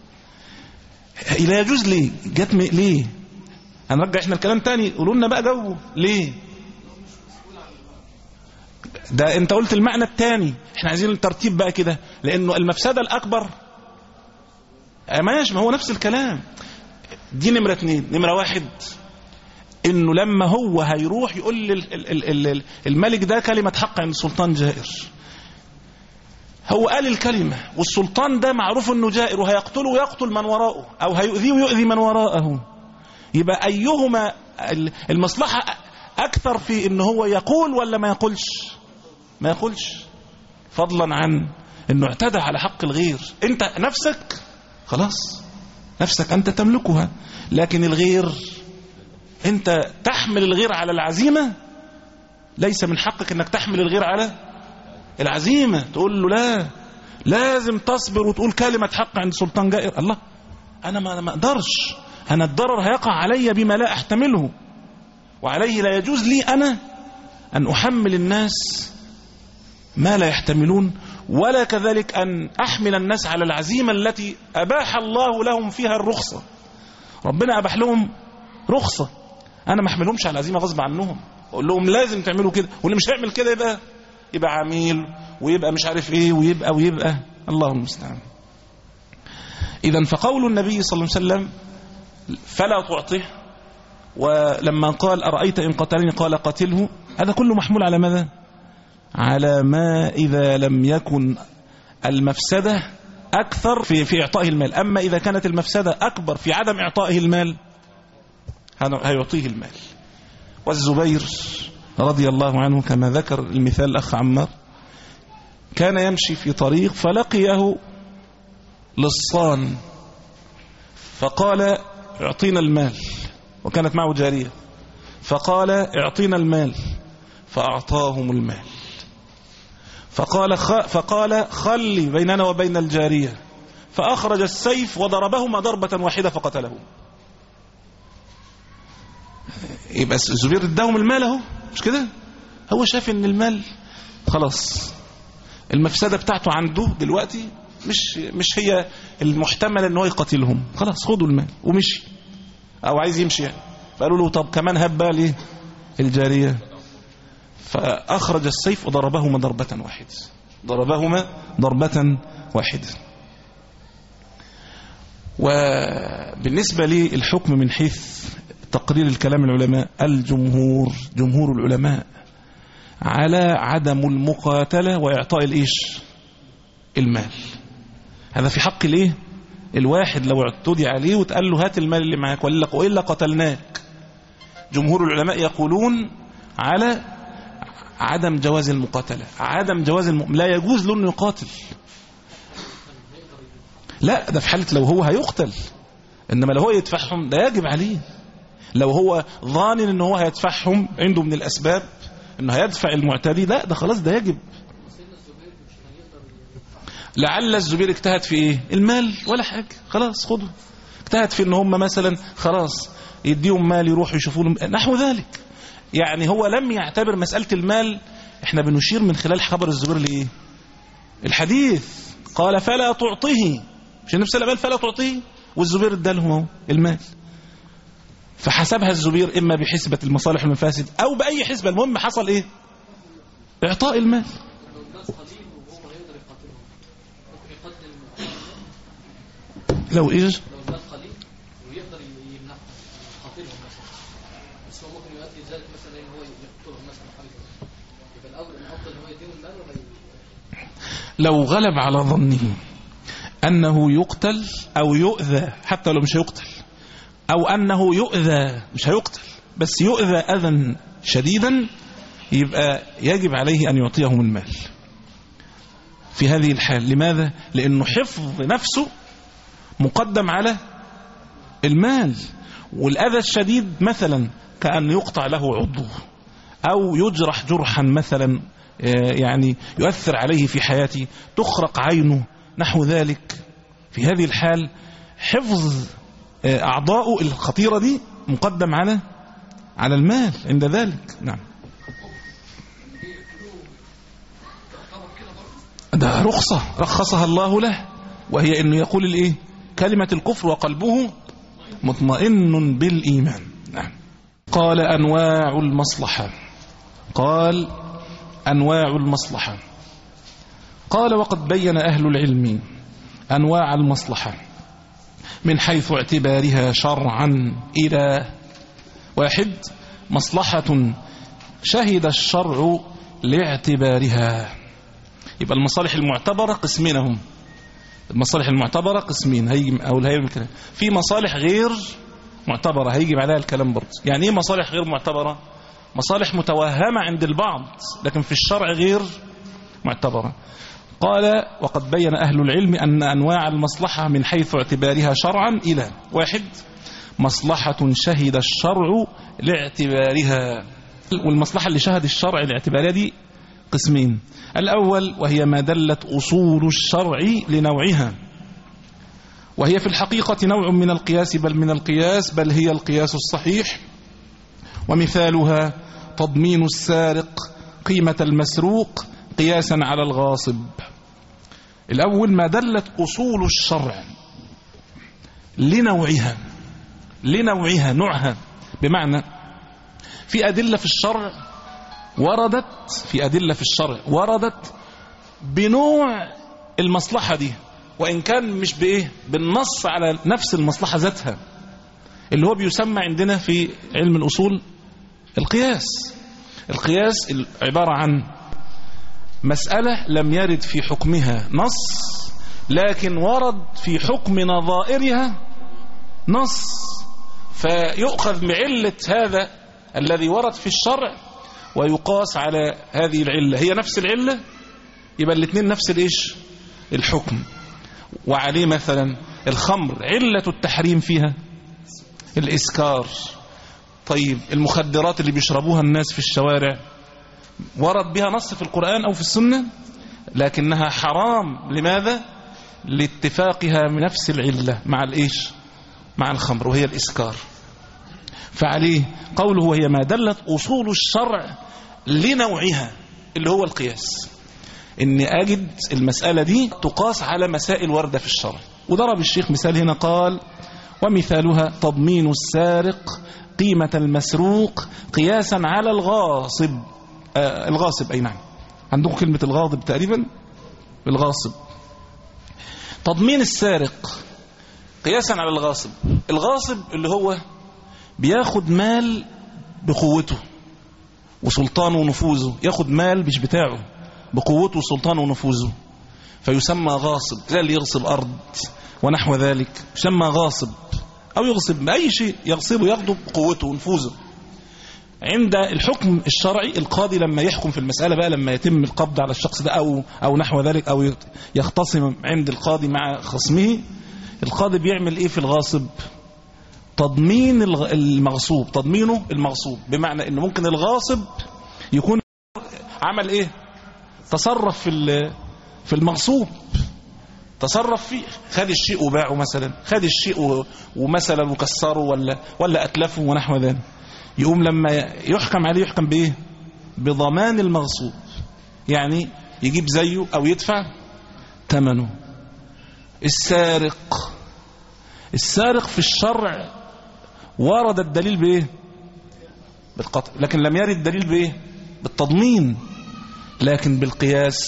لا يجوز ليه جت م- ليه هنرجع احنا الكلام تاني قولوا لنا بقى جاوبوا ليه ده انت قلت المعنى الثاني احنا عايزين الترتيب بقى كده لانه المفسده الاكبر آه ماشي ما هو نفس الكلام دي نمره اتنين نمره واحد انه لما هو هيروح يقول لل- ال- ال- ال- الملك ده كلمه حق عند السلطان جائر هو قال الكلمه والسلطان ده معروف انه جائر وهيقتله ويقتل من وراءه او هيؤذيه ويؤذي من وراءه يبقى ايهما ال- المصلحه اكثر في ان هو يقول ولا ما يقولش ما يقولش فضلا عن انه اعتدى على حق الغير انت نفسك خلاص نفسك انت تملكها لكن الغير انت تحمل الغير على العزيمة ليس من حقك انك تحمل الغير على العزيمة تقول له لا لازم تصبر وتقول كلمة حق عند سلطان جائر الله انا ما ما اقدرش انا الضرر هيقع علي بما لا احتمله وعليه لا يجوز لي انا ان احمل الناس ما لا يحتملون ولا كذلك أن أحمل الناس على العزيمة التي أباح الله لهم فيها الرخصة ربنا أباح لهم رخصة أنا ما أحملهمش على العزيمة غصب عنهم أقول لهم لازم تعملوا كده واللي مش هيعمل كده يبقى يبقى عميل ويبقى مش عارف إيه ويبقى ويبقى الله المستعان إذا فقول النبي صلى الله عليه وسلم فلا تعطيه ولما قال أرأيت إن قتلني قال قتله هذا كله محمول على ماذا على ما إذا لم يكن المفسدة أكثر في في إعطائه المال أما إذا كانت المفسدة أكبر في عدم إعطائه المال هن- هيعطيه المال والزبير رضي الله عنه كما ذكر المثال الأخ عمار كان يمشي في طريق فلقيه لصان فقال اعطينا المال وكانت معه جارية فقال اعطينا المال فأعطاهم المال فقال خ... فقال خلي بيننا وبين الجارية فأخرج السيف وضربهما ضربة واحدة فقتله يبقى الزبير اداهم المال اهو مش كده هو شاف ان المال خلاص المفسدة بتاعته عنده دلوقتي مش مش هي المحتمل ان هو يقاتلهم خلاص خدوا المال ومشي او عايز يمشي يعني فقالوا له طب كمان هب بقى ليه الجارية فأخرج السيف وضربهما ضربة واحدة ضربهما ضربة واحدة وبالنسبة للحكم من حيث تقرير الكلام العلماء الجمهور جمهور العلماء على عدم المقاتلة وإعطاء الإيش المال هذا في حق الايه الواحد لو اعتدي عليه وتقال له هات المال اللي معاك وإلا, وإلا قتلناك جمهور العلماء يقولون على عدم جواز المقاتلة عدم جواز الم... لا يجوز له انه يقاتل لا ده في حالة لو هو هيقتل انما لو هو يدفعهم ده يجب عليه لو هو ظان ان هو هيدفعهم عنده من الاسباب انه هيدفع المعتدي لا ده خلاص ده يجب لعل الزبير اجتهد في ايه المال ولا حاجة خلاص خده اجتهد في ان هم مثلا خلاص يديهم مال يروحوا يشوفوا لهم نحو ذلك يعني هو لم يعتبر مسألة المال احنا بنشير من خلال خبر الزبير لايه الحديث قال فلا تعطيه مش النبي صلى الله عليه وسلم قال فلا تعطيه والزبير ادالهم اهو المال فحسبها الزبير اما بحسبة المصالح والمفاسد او باي حسبة المهم حصل ايه اعطاء المال لو ايش لو المال قليل ويقدر يمنعهم يقاتلهم مثلا بس هو ممكن يؤدي ذلك مثلا ان هو يقتلهم مثلا حاجه زي كده. يبقى الاول الافضل ان هو يديهم المال ولا ي- لو غلب على ظنه أنه يقتل أو يؤذى حتى لو مش هيقتل أو أنه يؤذى مش هيقتل بس يؤذى أذى شديدا يبقى يجب عليه أن يعطيهم المال في هذه الحال لماذا؟ لأنه حفظ نفسه مقدم على المال والأذى الشديد مثلا كأن يقطع له عضو أو يجرح جرحا مثلا آه، يعني يؤثر عليه في حياته تخرق عينه نحو ذلك في هذه الحال حفظ آه، أعضائه الخطيرة دي مقدم على على المال عند ذلك نعم ده رخصة رخصها الله له وهي انه يقول الايه كلمة الكفر وقلبه مطمئن بالإيمان نعم قال أنواع المصلحة قال أنواع المصلحة قال وقد بين أهل العلم أنواع المصلحة من حيث اعتبارها شرعا إلى واحد مصلحة شهد الشرع لاعتبارها يبقى المصالح المعتبرة قسمين هم المصالح المعتبرة قسمين هيجي أو هيجي الكلام في مصالح غير معتبرة هيجي عليها الكلام برضه يعني ايه مصالح غير معتبرة مصالح متوهمة عند البعض لكن في الشرع غير معتبرة قال وقد بين أهل العلم أن أنواع المصلحة من حيث اعتبارها شرعا إلى واحد مصلحة شهد الشرع لاعتبارها والمصلحة اللي شهد الشرع لاعتبارها دي قسمين الأول وهي ما دلت أصول الشرع لنوعها وهي في الحقيقة نوع من القياس بل من القياس بل هي القياس الصحيح ومثالها تضمين السارق قيمة المسروق قياسا على الغاصب الأول ما دلت أصول الشرع لنوعها لنوعها نوعها بمعنى في أدلة في الشرع وردت في أدلة في الشرع وردت بنوع المصلحة دي وإن كان مش بإيه بالنص على نفس المصلحة ذاتها اللي هو بيسمى عندنا في علم الأصول القياس القياس عبارة عن مسألة لم يرد في حكمها نص لكن ورد في حكم نظائرها نص فيؤخذ بعلة هذا الذي ورد في الشرع ويقاس على هذه العلة هي نفس العلة يبقى الاثنين نفس الايش الحكم وعليه مثلا الخمر علة التحريم فيها الإسكار طيب المخدرات اللي بيشربوها الناس في الشوارع ورد بها نص في القرآن أو في السنة لكنها حرام لماذا لاتفاقها من نفس العلة مع الإيش مع الخمر وهي الإسكار فعليه قوله وهي ما دلت أصول الشرع لنوعها اللي هو القياس ان اجد المسألة دي تقاس على مسائل واردة في الشرع وضرب الشيخ مثال هنا قال ومثالها تضمين السارق قيمة المسروق قياسا على الغاصب آه الغاصب أي نعم عندكم كلمة الغاضب تقريبا الغاصب تضمين السارق قياسا على الغاصب الغاصب اللي هو بياخد مال بقوته وسلطانه ونفوذه ياخد مال مش بتاعه بقوته وسلطانه ونفوذه فيسمى غاصب زي اللي يغصب أرض ونحو ذلك يسمى غاصب أو يغصب بأي شيء يغصبه ياخده بقوته ونفوذه عند الحكم الشرعي القاضي لما يحكم في المسألة بقى لما يتم القبض على الشخص ده أو, أو نحو ذلك أو يختصم عند القاضي مع خصمه القاضي بيعمل إيه في الغاصب تضمين الغ- المغصوب تضمينه المغصوب بمعنى ان ممكن الغاصب يكون عمل ايه تصرف في ال- في المغصوب تصرف فيه خد الشيء وباعه مثلا خد الشيء و- ومثلا وكسره ولا ولا اتلفه ونحو ذلك يقوم لما يحكم عليه يحكم بايه بضمان المغصوب يعني يجيب زيه او يدفع ثمنه السارق السارق في الشرع ورد الدليل بايه بالقطع لكن لم يرد الدليل بايه بالتضمين لكن بالقياس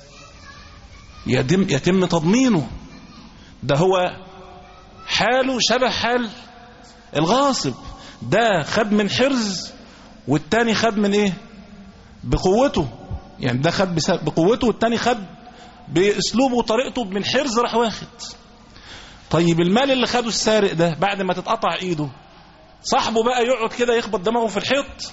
يتم, يتم تضمينه ده هو حاله شبه حال الغاصب ده خد من حرز والتاني خد من ايه بقوته يعني ده خد بس- بقوته والتاني خد باسلوبه وطريقته من حرز راح واخد طيب المال اللي خده السارق ده بعد ما تتقطع ايده صاحبه بقى يقعد كده يخبط دماغه في الحيط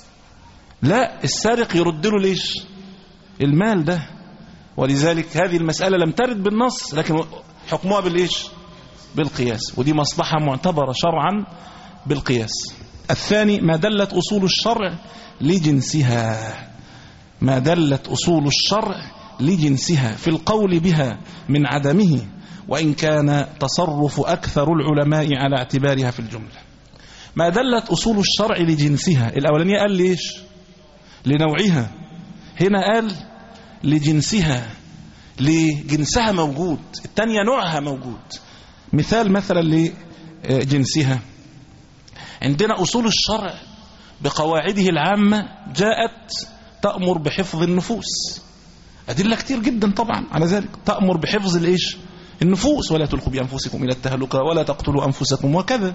لا السارق يرد له ليش المال ده ولذلك هذه المسألة لم ترد بالنص لكن حكمها بالإيش بالقياس ودي مصلحة معتبرة شرعا بالقياس الثاني ما دلت أصول الشرع لجنسها ما دلت أصول الشرع لجنسها في القول بها من عدمه وإن كان تصرف أكثر العلماء على اعتبارها في الجملة ما دلت أصول الشرع لجنسها الأولانية قال ليش لنوعها هنا قال لجنسها لجنسها موجود الثانية نوعها موجود مثال مثلا لجنسها عندنا أصول الشرع بقواعده العامة جاءت تأمر بحفظ النفوس أدلة كتير جدا طبعا على ذلك تأمر بحفظ الإيش النفوس ولا تلقوا بأنفسكم إلى التهلكة ولا تقتلوا أنفسكم وكذا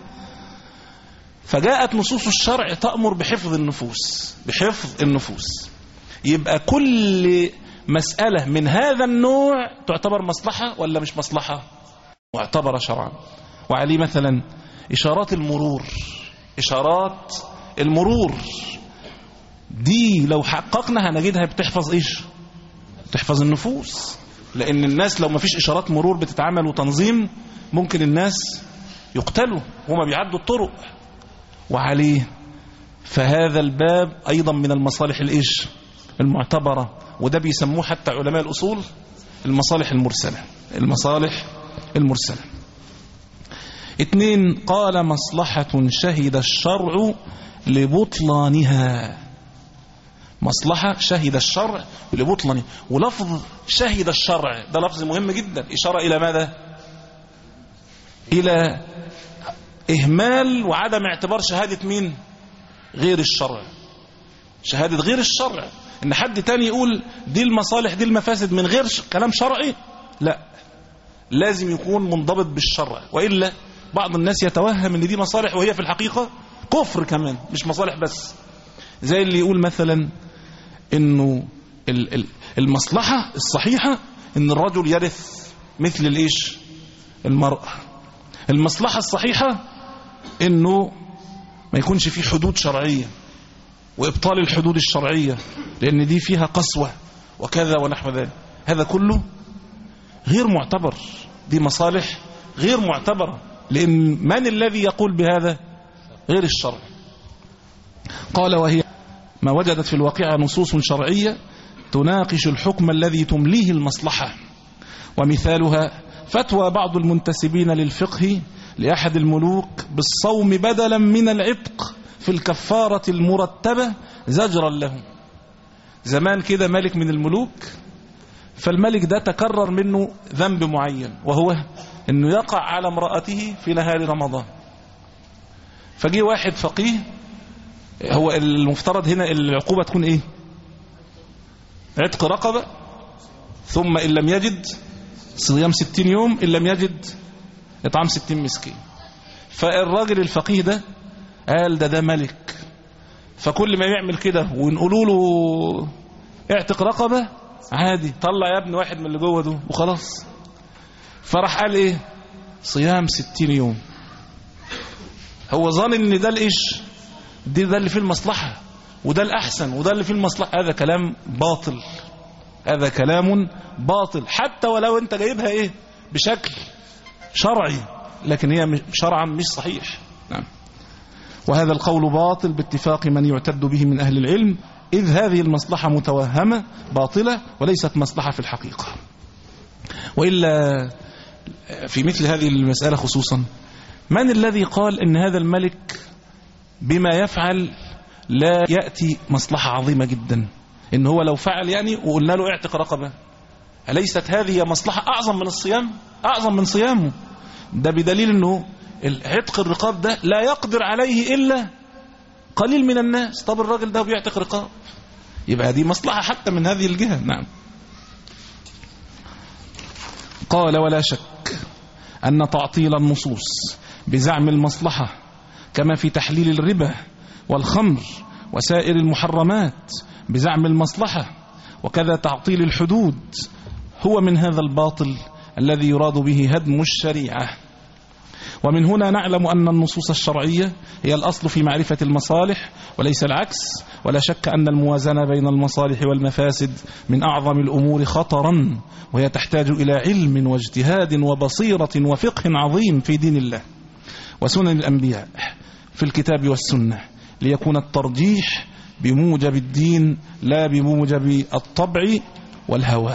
فجاءت نصوص الشرع تأمر بحفظ النفوس بحفظ النفوس يبقى كل مسألة من هذا النوع تعتبر مصلحة ولا مش مصلحة معتبرة شرعا وعليه مثلا إشارات المرور إشارات المرور دي لو حققنا هنجدها بتحفظ إيش تحفظ النفوس لأن الناس لو ما فيش إشارات مرور بتتعمل وتنظيم ممكن الناس يقتلوا هما بيعدوا الطرق وعليه فهذا الباب أيضا من المصالح الإيش المعتبرة وده بيسموه حتى علماء الأصول المصالح المرسلة المصالح المرسلة اتنين قال مصلحة شهد الشرع لبطلانها مصلحة شهد الشرع لبطلانها ولفظ شهد الشرع ده لفظ مهم جدا إشارة إلى ماذا إلى إهمال وعدم اعتبار شهادة مين غير الشرع شهادة غير الشرع ان حد تاني يقول دي المصالح دي المفاسد من غير ش... كلام شرعي لا لازم يكون منضبط بالشرع وإلا بعض الناس يتوهم ان دي مصالح وهي في الحقيقة كفر كمان مش مصالح بس زي اللي يقول مثلا انه ال- ال- المصلحة الصحيحة ان الرجل يرث مثل الايش المرأة المصلحة الصحيحة انه ما يكونش فيه حدود شرعية وإبطال الحدود الشرعية لأن دي فيها قسوة وكذا ونحو ذلك هذا كله غير معتبر دي مصالح غير معتبرة لأن من الذي يقول بهذا غير الشرع قال وهي ما وجدت في الواقع نصوص شرعية تناقش الحكم الذي تمليه المصلحة ومثالها فتوى بعض المنتسبين للفقه لأحد الملوك بالصوم بدلا من العتق في الكفارة المرتبة زجرا له زمان كده ملك من الملوك فالملك ده تكرر منه ذنب معين وهو انه يقع على امرأته في نهار رمضان فجي واحد فقيه هو المفترض هنا العقوبة تكون ايه عتق رقبة ثم ان لم يجد صيام ستين يوم ان لم يجد اطعام ستين مسكين فالراجل الفقيه ده قال ده ده ملك فكل ما يعمل كده ونقولوا له اعتق رقبة عادي طلع يا ابن واحد من اللي جوه ده وخلاص فراح قال ايه صيام ستين يوم هو ظن ان ده الايش دي ده اللي فيه المصلحة وده الأحسن وده اللي فيه المصلحة هذا كلام باطل هذا كلام باطل حتى ولو انت جايبها ايه بشكل شرعي لكن هي مش- شرعا مش صحيح نعم وهذا القول باطل باتفاق من يعتد به من أهل العلم إذ هذه المصلحة متوهمة باطلة وليست مصلحة في الحقيقة وإلا في مثل هذه المسألة خصوصا من الذي قال إن هذا الملك بما يفعل لا يأتي مصلحة عظيمة جدا إن هو لو فعل يعني وقلنا له اعتق رقبة أليست هذه مصلحة أعظم من الصيام أعظم من صيامه ده بدليل أنه عتق الرقاب ده لا يقدر عليه إلا قليل من الناس طب الراجل ده بيعتق رقاب يبقى دي مصلحة حتى من هذه الجهة نعم قال ولا شك أن تعطيل النصوص بزعم المصلحة كما في تحليل الربا والخمر وسائر المحرمات بزعم المصلحة وكذا تعطيل الحدود هو من هذا الباطل الذي يراد به هدم الشريعة ومن هنا نعلم أن النصوص الشرعية هي الأصل في معرفة المصالح وليس العكس ولا شك أن الموازنة بين المصالح والمفاسد من أعظم الأمور خطرا وهي تحتاج إلى علم واجتهاد وبصيرة وفقه عظيم في دين الله وسنن الأنبياء في الكتاب والسنة ليكون الترجيح بموجب الدين لا بموجب الطبع والهوى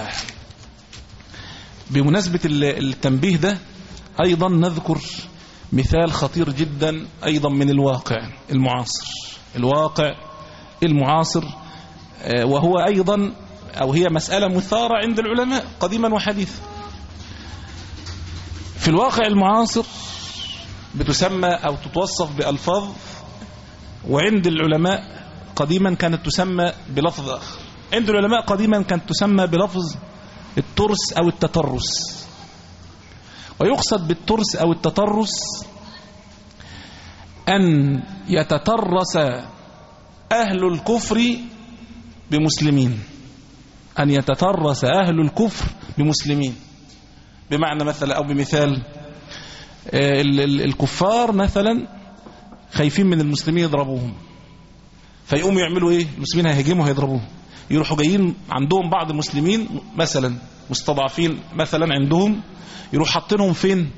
بمناسبة التنبيه ده أيضا نذكر مثال خطير جدا أيضا من الواقع المعاصر الواقع المعاصر وهو أيضا أو هي مسألة مثارة عند العلماء قديما وحديثا في الواقع المعاصر بتسمى أو تتوصف بألفاظ وعند العلماء قديما كانت تسمى بلفظ آخر عند العلماء قديما كانت تسمى بلفظ الترس أو التترس ويقصد بالترس أو التترس أن يتترس أهل الكفر بمسلمين أن يتترس أهل الكفر بمسلمين بمعنى مثلا أو بمثال الكفار مثلا خايفين من المسلمين يضربوهم فيقوموا يعملوا ايه المسلمين هيهجموا هيضربوهم يروحوا جايين عندهم بعض المسلمين مثلا مستضعفين مثلا عندهم يروح حاطينهم فين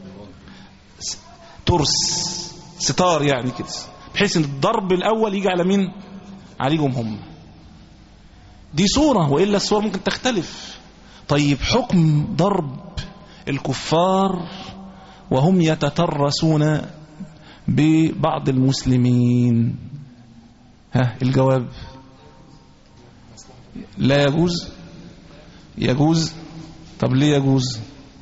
ترس ستار يعني كده بحيث ان الضرب الاول يجي على مين عليهم هم دي صورة وإلا الصور ممكن تختلف طيب حكم ضرب الكفار وهم يتترسون ببعض المسلمين ها الجواب لا يجوز يجوز طب ليه يجوز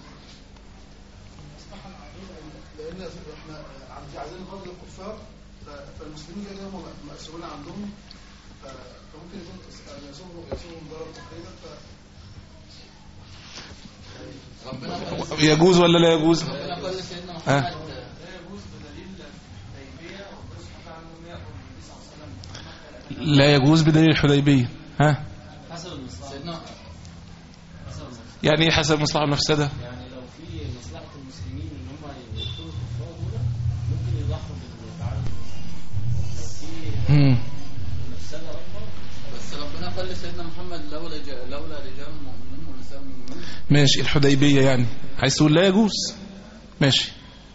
لان احنا عايزين نقاتل الكفار فالمسلمين جايين هم مأسولين عندهم فممكن يكون يصوبهم يصوبهم ضرر تقريبا ف ربنا يجوز ولا لا يجوز ربنا قال لسيدنا ها. محمد لا يجوز بدليل الحديبية ها سيدنا يعني ايه حسب مصلحة المفسدة يعني لو في مصلحة المسلمين ان هم يقتلوا الكفار دول ممكن يضحوا بالتعامل لو في مم. مفسدة اكبر بس ربنا قال لسيدنا محمد لولا ج- لولا رجال مؤمنون ونساء مؤمنون ماشي الحديبية يعني عايز تقول لا يجوز ماشي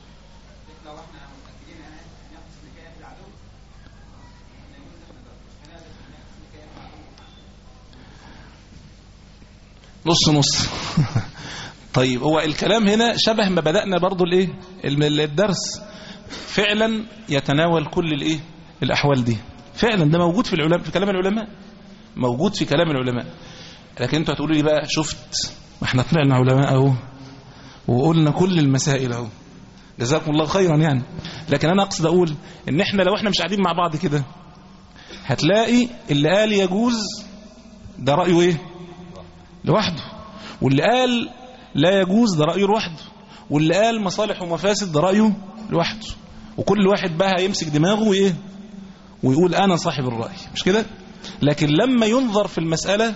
نص نص طيب هو الكلام هنا شبه ما بدأنا برضو الايه الم- الدرس فعلا يتناول كل الايه الاحوال دي فعلا ده موجود في العلماء في كلام العلماء موجود في كلام العلماء لكن انتوا هتقولوا لي بقى شفت ما احنا طلعنا علماء اهو وقلنا كل المسائل اهو جزاكم الله خيرا يعني لكن انا اقصد اقول ان احنا لو احنا مش قاعدين مع بعض كده هتلاقي اللي قال يجوز ده رايه ايه لوحده واللي قال لا يجوز ده رايه لوحده واللي قال مصالح ومفاسد ده رايه لوحده وكل واحد بقى هيمسك دماغه وايه ويقول انا صاحب الراي مش كده لكن لما ينظر في المساله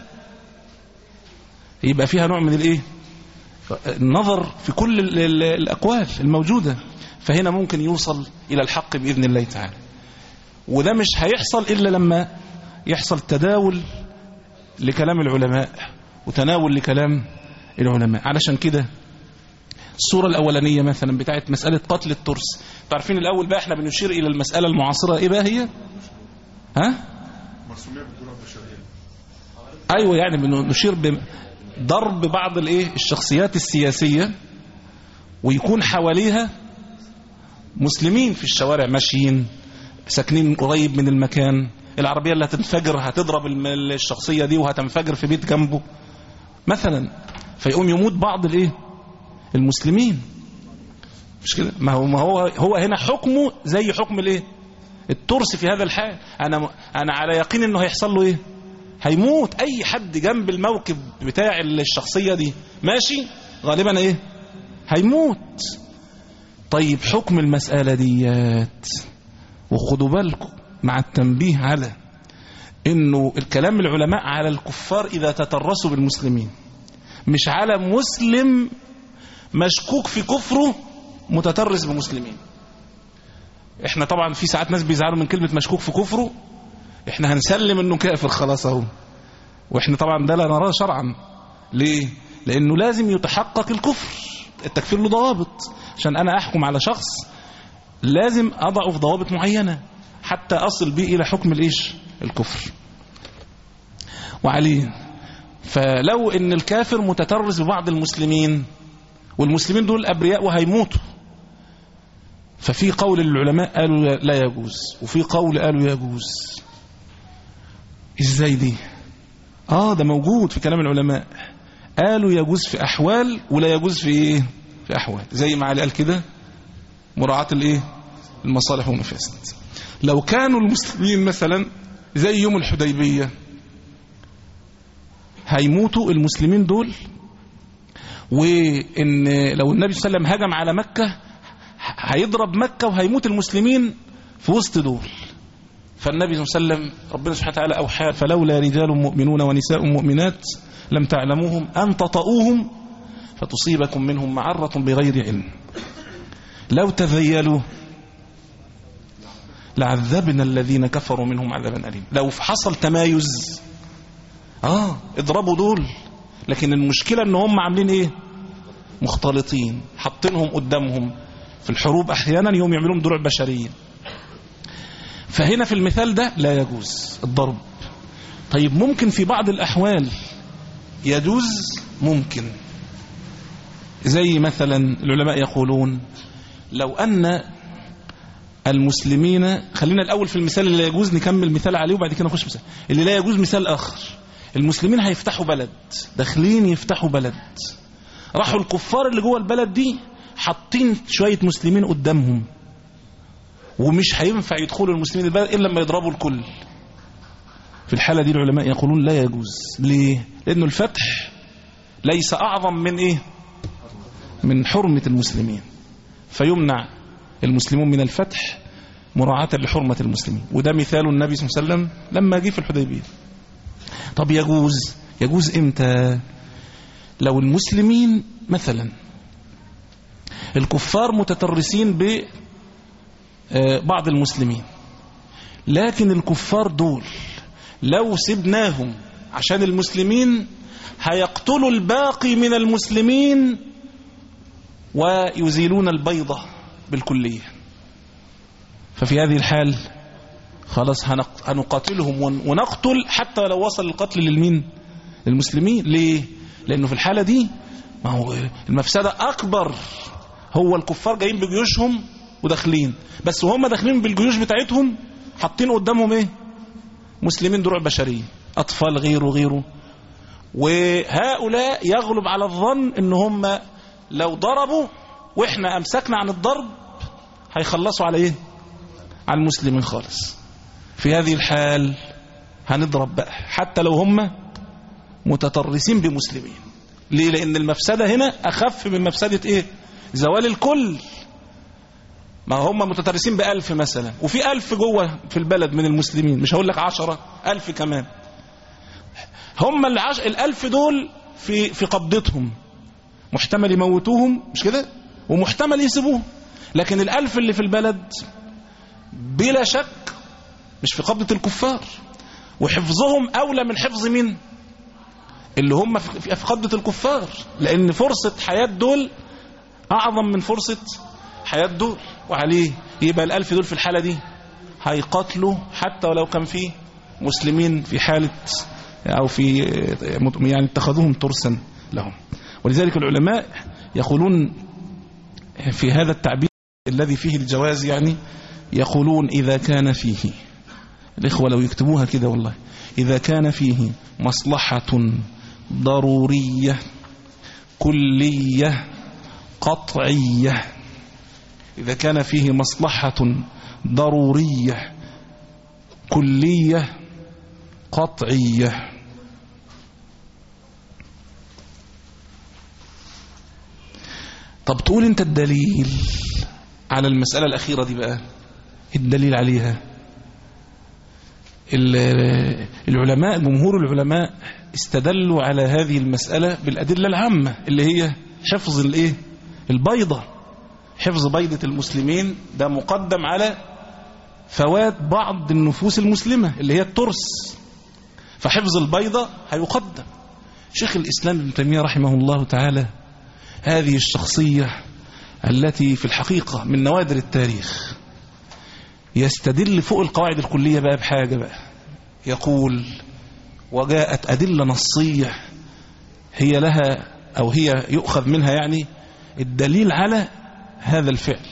يبقى فيها نوع من الايه النظر في كل ال- ال- الأقوال الموجودة فهنا ممكن يوصل إلى الحق بإذن الله تعالى وده مش هيحصل إلا لما يحصل تداول لكلام العلماء وتناول لكلام العلماء علشان كده الصورة الأولانية مثلا بتاعت مسألة قتل الترس تعرفين الأول بقى احنا بنشير إلى المسألة المعاصرة إيه بقى هي ها مرسومية بالدولة البشرية أيوة يعني بنشير بضرب بعض الإيه الشخصيات السياسية ويكون حواليها مسلمين في الشوارع ماشيين ساكنين قريب من المكان العربية اللي هتنفجر هتضرب الم- الشخصية دي وهتنفجر في بيت جنبه مثلا فيقوم يموت بعض الايه المسلمين مش كده ما هو ما هو هو هنا حكمه زي حكم الايه الترس في هذا الحال انا انا على يقين انه هيحصل له ايه هيموت اي حد جنب الموكب بتاع الشخصية دي ماشي غالبا ايه هيموت طيب حكم المسألة ديات وخدوا بالكم مع التنبيه على انه الكلام العلماء على الكفار اذا تترسوا بالمسلمين مش على مسلم مشكوك في كفره متترس بمسلمين احنا طبعا في ساعات ناس بيزعلوا من كلمة مشكوك في كفره احنا هنسلم انه كافر خلاص اهو واحنا طبعا ده لا نراه شرعا ليه لانه لازم يتحقق الكفر التكفير له ضوابط عشان انا احكم على شخص لازم اضعه في ضوابط معينة حتى اصل به الى حكم الايش الكفر وعليه فلو ان الكافر متترس ببعض المسلمين والمسلمين دول ابرياء وهيموتوا ففي قول العلماء قالوا لا يجوز وفي قول قالوا يجوز ازاي دي اه ده موجود في كلام العلماء قالوا يجوز في احوال ولا يجوز في ايه في احوال زي ما علي قال كده مراعاة الايه المصالح والمفاسد لو كانوا المسلمين مثلا زي يوم الحديبية هيموتوا المسلمين دول وان لو النبي صلى الله عليه وسلم هجم على مكة هيضرب مكة وهيموت المسلمين في وسط دول فالنبي صلى الله عليه وسلم ربنا سبحانه وتعالى أوحى فلولا رجال مؤمنون ونساء مؤمنات لم تعلموهم أن تطؤوهم فتصيبكم منهم معرة بغير علم لو تذيلوا لعذبنا الذين كفروا منهم عذابا أليم لو حصل تمايز آه اضربوا دول لكن المشكلة ان هم عاملين ايه مختلطين حاطينهم قدامهم في الحروب احيانا يوم يعملون دروع بشرية فهنا في المثال ده لا يجوز الضرب طيب ممكن في بعض الأحوال يجوز ممكن زي مثلا العلماء يقولون لو أن المسلمين خلينا الأول في المثال اللي لا يجوز نكمل مثال عليه وبعد كده نخش مثال اللي لا يجوز مثال آخر المسلمين هيفتحوا بلد داخلين يفتحوا بلد راحوا الكفار اللي جوه البلد دي حاطين شوية مسلمين قدامهم ومش هينفع يدخلوا المسلمين البلد إلا لما يضربوا الكل في الحالة دي العلماء يقولون لا يجوز ليه؟ لأنه الفتح ليس أعظم من إيه؟ من حرمة المسلمين فيمنع المسلمون من الفتح مراعاة لحرمة المسلمين وده مثال النبي صلى الله عليه وسلم لما جه في الحديبية طب يجوز يجوز امتى لو المسلمين مثلا الكفار متترسين ببعض المسلمين لكن الكفار دول لو سبناهم عشان المسلمين هيقتلوا الباقي من المسلمين ويزيلون البيضة بالكلية ففي هذه الحال خلاص هنق- هنقاتلهم ون- ونقتل حتى لو وصل القتل للمين للمسلمين ليه لأنه في الحالة دي ما هو المفسدة أكبر هو الكفار جايين بجيوشهم وداخلين بس وهم داخلين بالجيوش بتاعتهم حاطين قدامهم ايه مسلمين دروع بشرية أطفال غيره غيره وهؤلاء يغلب على الظن ان هم لو ضربوا واحنا امسكنا عن الضرب هيخلصوا على ايه على المسلمين خالص في هذه الحال هنضرب بقى حتى لو هم متطرسين بمسلمين ليه لان المفسدة هنا اخف من مفسدة ايه زوال الكل ما هم متترسين بألف مثلا وفي ألف جوه في البلد من المسلمين مش هقول لك عشرة ألف كمان هم العش... الألف دول في في قبضتهم محتمل يموتوهم مش كده ومحتمل يسيبوهم لكن الألف اللي في البلد بلا شك مش في قبضة الكفار وحفظهم أولى من حفظ مين اللي هم في في قبضة الكفار لأن فرصة حياة دول أعظم من فرصة حياة دول وعليه يبقى الألف دول في الحالة دي هيقاتلوا حتى ولو كان فيه مسلمين في حالة أو في يعني اتخذوهم ترسا لهم ولذلك العلماء يقولون في هذا التعبير الذي فيه الجواز يعني يقولون إذا كان فيه الإخوة لو يكتبوها كده والله إذا كان فيه مصلحة ضرورية كلية قطعية إذا كان فيه مصلحة ضرورية كلية قطعية طب تقول انت الدليل على المسألة الأخيرة دي بقى الدليل عليها العلماء جمهور العلماء استدلوا على هذه المسألة بالأدلة العامة اللي هي حفظ الايه البيضة حفظ بيضة المسلمين ده مقدم على فوات بعض النفوس المسلمة اللي هي الترس فحفظ البيضة هيقدم شيخ الإسلام ابن تيمية رحمه الله تعالى هذه الشخصية التي في الحقيقة من نوادر التاريخ يستدل فوق القواعد الكلية بقى بحاجة بقى يقول وجاءت أدلة نصية هي لها أو هي يؤخذ منها يعني الدليل على هذا الفعل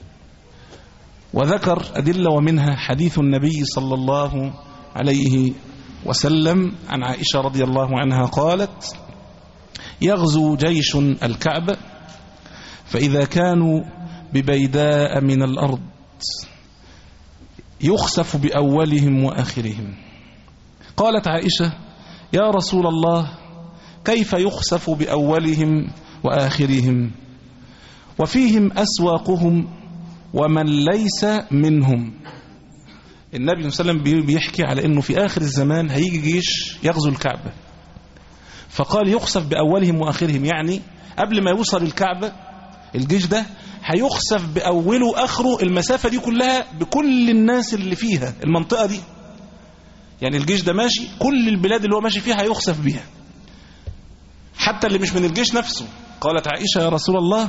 وذكر أدلة ومنها حديث النبي صلى الله عليه وسلم عن عائشة رضي الله عنها قالت يغزو جيش الكعبة فإذا كانوا ببيداء من الأرض يخسف بأولهم وآخرهم قالت عائشة يا رسول الله كيف يخسف بأولهم وآخرهم وفيهم أسواقهم ومن ليس منهم النبي صلى الله عليه وسلم بيحكي على أنه في آخر الزمان هيجي جيش يغزو الكعبة فقال يخسف بأولهم وآخرهم يعني قبل ما يوصل الكعبة الجيش ده هيخسف بأوله وآخره المسافة دي كلها بكل الناس اللي فيها المنطقة دي يعني الجيش ده ماشي كل البلاد اللي هو ماشي فيها هيخسف بيها حتى اللي مش من الجيش نفسه قالت عائشة يا رسول الله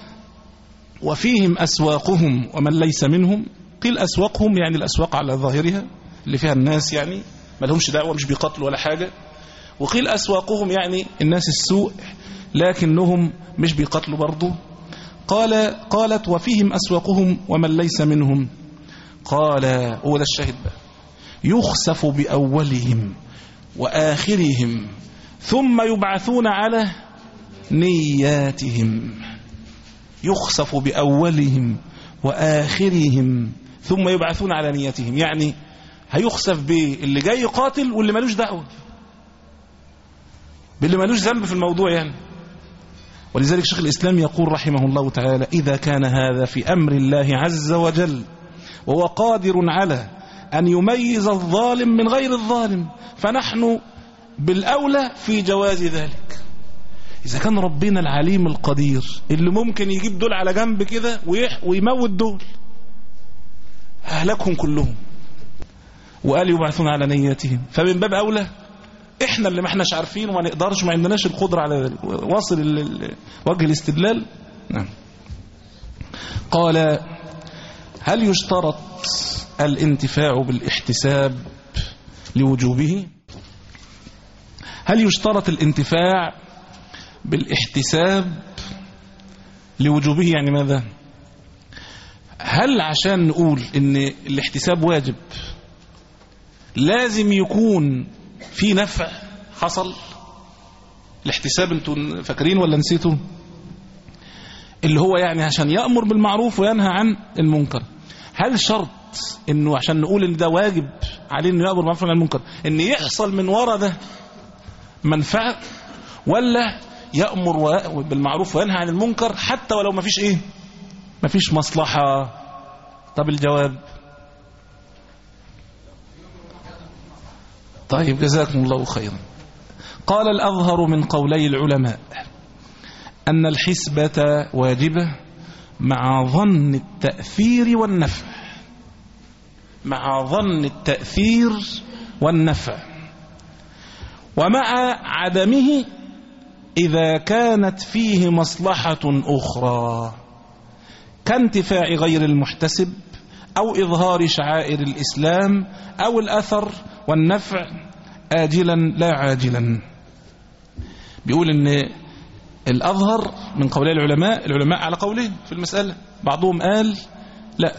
وفيهم أسواقهم ومن ليس منهم قيل أسواقهم يعني الأسواق على ظاهرها اللي فيها الناس يعني ما لهمش دعوة مش بيقتلوا ولا حاجة وقيل أسواقهم يعني الناس السوء لكنهم مش بيقتلوا برضه قال قالت وفيهم أسواقهم ومن ليس منهم قال هو ده الشاهد بقى يخسف بأولهم وآخرهم ثم يبعثون على نياتهم يخسف بأولهم وآخرهم ثم يبعثون على نياتهم يعني هيخسف باللي جاي يقاتل واللي ملوش دعوة باللي ملوش ذنب في الموضوع يعني ولذلك شيخ الإسلام يقول رحمه الله تعالى إذا كان هذا في أمر الله عز وجل وهو قادر على أن يميز الظالم من غير الظالم فنحن بالأولى في جواز ذلك إذا كان ربنا العليم القدير اللي ممكن يجيب دول على جنب كده ويموت دول أهلكهم كلهم وقال يبعثون على نياتهم فمن باب أولى احنا اللي ما احناش عارفين وما نقدرش ما عندناش القدرة على ذلك واصل وجه الاستدلال نعم قال هل يشترط الانتفاع بالاحتساب لوجوبه هل يشترط الانتفاع بالاحتساب لوجوبه يعني ماذا هل عشان نقول ان الاحتساب واجب لازم يكون في نفع حصل الاحتساب انتوا فاكرين ولا نسيتوا اللي هو يعني عشان يأمر بالمعروف وينهى عن المنكر هل شرط انه عشان نقول ان ده واجب عليه انه يأمر بالمعروف وينهى عن المنكر ان يحصل من ورا ده منفعة ولا يأمر بالمعروف وينهى عن المنكر حتى ولو ما فيش ايه ما فيش مصلحة طب الجواب طيب جزاكم الله خيرا قال الأظهر من قولي العلماء أن الحسبة واجبة مع ظن التأثير والنفع مع ظن التأثير والنفع ومع عدمه إذا كانت فيه مصلحة أخرى كانتفاع غير المحتسب أو إظهار شعائر الإسلام أو الأثر والنفع آجلا لا عاجلا بيقول إن الأظهر من قولي العلماء العلماء على قولهم في المسألة بعضهم قال لا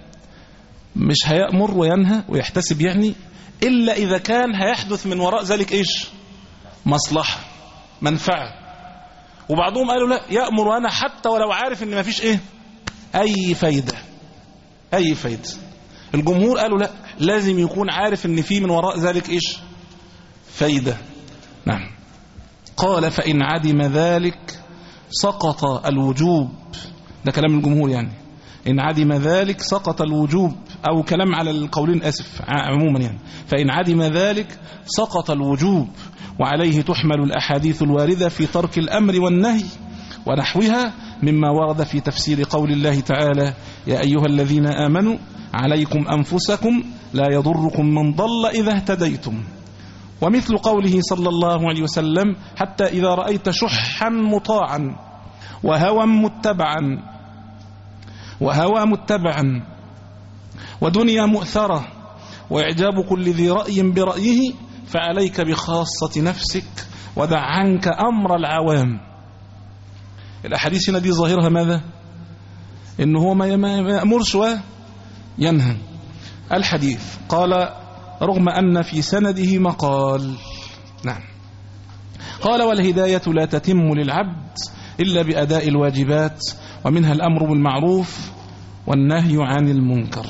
مش هيأمر وينهى ويحتسب يعني إلا إذا كان هيحدث من وراء ذلك إيش مصلحة منفعة وبعضهم قالوا لا يأمر أنا حتى ولو عارف إن مفيش إيه أي فايدة أي فايدة الجمهور قالوا لا لازم يكون عارف إن في من وراء ذلك إيش فايدة نعم قال فإن عدم ذلك سقط الوجوب ده كلام الجمهور يعني إن عدم ذلك سقط الوجوب أو كلام على القولين أسف عموما يعني فإن عدم ذلك سقط الوجوب وعليه تحمل الأحاديث الواردة في ترك الأمر والنهي ونحوها مما ورد في تفسير قول الله تعالى يا أيها الذين آمنوا عليكم أنفسكم لا يضركم من ضل إذا اهتديتم ومثل قوله صلى الله عليه وسلم حتى إذا رأيت شحا مطاعا وهوى متبعا وهوى متبعا ودنيا مؤثرة وإعجاب كل ذي رأي برأيه فعليك بخاصة نفسك ودع عنك أمر العوام الأحاديث هنا دي ظاهرها ماذا إنه هو ما يأمرش وينهى الحديث قال رغم أن في سنده مقال نعم قال والهداية لا تتم للعبد إلا بأداء الواجبات ومنها الأمر بالمعروف والنهي عن المنكر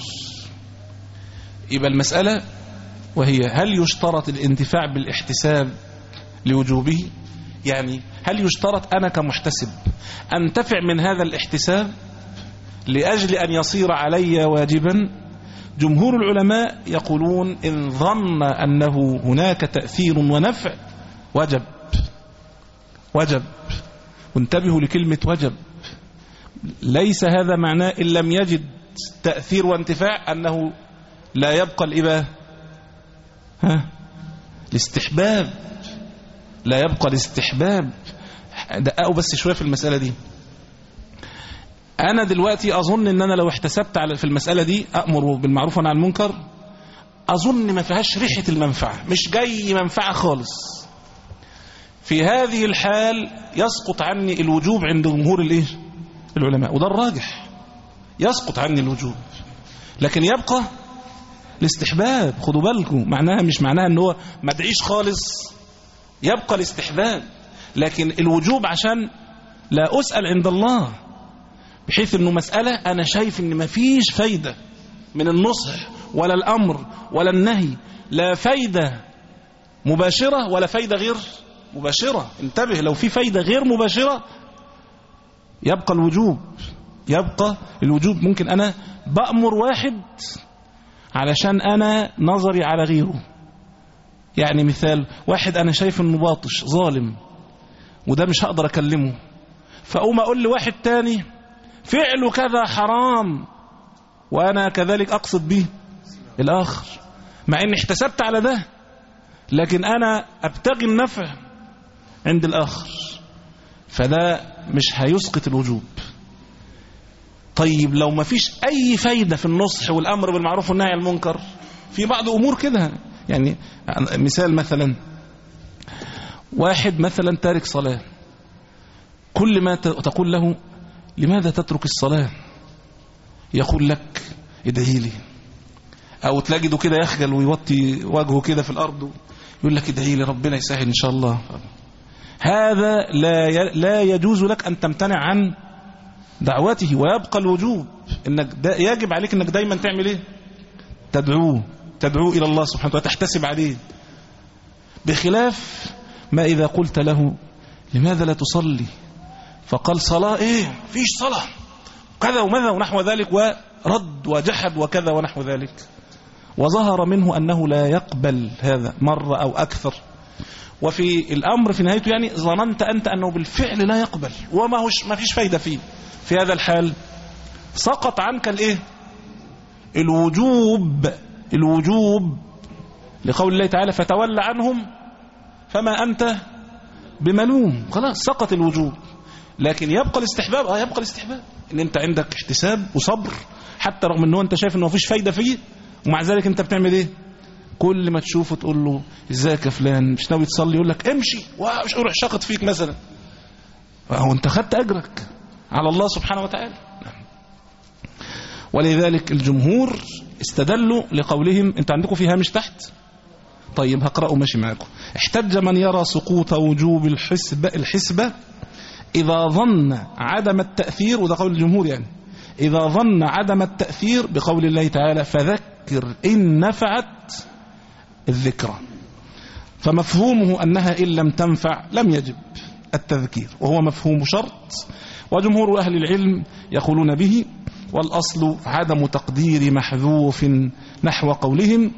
يبقى المسألة وهي هل يشترط الانتفاع بالاحتساب لوجوبه يعني هل يشترط أنا كمحتسب أنتفع من هذا الاحتساب لأجل أن يصير علي واجبا جمهور العلماء يقولون إن ظن أنه هناك تأثير ونفع وجب وجب وانتبهوا لكلمة وجب ليس هذا معناه إن لم يجد تأثير وانتفاع أنه لا يبقى الإباء ها الاستحباب لا يبقى الاستحباب دققوا بس شوية في المسألة دي أنا دلوقتي أظن أن أنا لو احتسبت على في المسألة دي أأمر بالمعروف عن المنكر أظن ما فيهاش ريحة المنفعة مش جاي منفعة خالص في هذه الحال يسقط عني الوجوب عند جمهور الايه العلماء وده الراجح يسقط عني الوجوب لكن يبقى الاستحباب خدوا بالكم معناها مش معناها ان هو ما ادعيش خالص يبقى الاستحباب لكن الوجوب عشان لا أسأل عند الله بحيث انه مسألة انا شايف ان مفيش فايدة من النصح ولا الامر ولا النهي لا فايدة مباشرة ولا فايدة غير مباشرة انتبه لو في فايدة غير مباشرة يبقى الوجوب يبقى الوجوب ممكن انا بأمر واحد علشان انا نظري على غيره يعني مثال واحد انا شايف انه باطش ظالم وده مش هقدر اكلمه فاقوم اقول لواحد تاني فعل كذا حرام وانا كذلك اقصد به الاخر مع اني احتسبت على ده لكن انا ابتغي النفع عند الاخر فده مش هيسقط الوجوب طيب لو ما فيش اي فايدة في النصح والامر بالمعروف والنهي عن المنكر في بعض امور كده يعني مثال مثلا واحد مثلا تارك صلاة كل ما تقول له لماذا تترك الصلاة يقول لك ادعي لي او تلاقيه كده يخجل ويوطي وجهه كده في الارض يقول لك ادعي لي ربنا يسهل ان شاء الله هذا لا لا يجوز لك ان تمتنع عن دعوته ويبقى الوجوب انك دا يجب عليك انك دايما تعمل ايه تدعوه تدعوه الى الله سبحانه وتعالى تحتسب عليه بخلاف ما اذا قلت له لماذا لا تصلي فقال صلاة ايه فيش صلاة كذا وماذا ونحو ذلك ورد وجحد وكذا ونحو ذلك وظهر منه أنه لا يقبل هذا مرة أو أكثر وفي الأمر في نهايته يعني ظننت أنت أنه بالفعل لا يقبل وما هوش ما فيش فايدة فيه في هذا الحال سقط عنك الايه الوجوب الوجوب لقول الله تعالى فتولى عنهم فما أنت بملوم خلاص سقط الوجوب لكن يبقى الاستحباب اه يبقى الاستحباب ان انت عندك احتساب وصبر حتى رغم ان هو انت شايف انه مفيش فايده فيه ومع ذلك انت بتعمل ايه كل ما تشوفه تقول له ازيك يا فلان مش ناوي تصلي يقول لك امشي ومش يروح شاقط فيك مثلا هو انت خدت اجرك على الله سبحانه وتعالى ولذلك الجمهور استدلوا لقولهم انت عندكم في هامش تحت طيب هقرأه ماشي معاكم احتج من يرى سقوط وجوب الحسبة, الحسبة إذا ظن عدم التأثير وده قول الجمهور يعني إذا ظن عدم التأثير بقول الله تعالى فذكر إن نفعت الذكرى فمفهومه أنها إن لم تنفع لم يجب التذكير وهو مفهوم شرط وجمهور أهل العلم يقولون به والأصل عدم تقدير محذوف نحو قولهم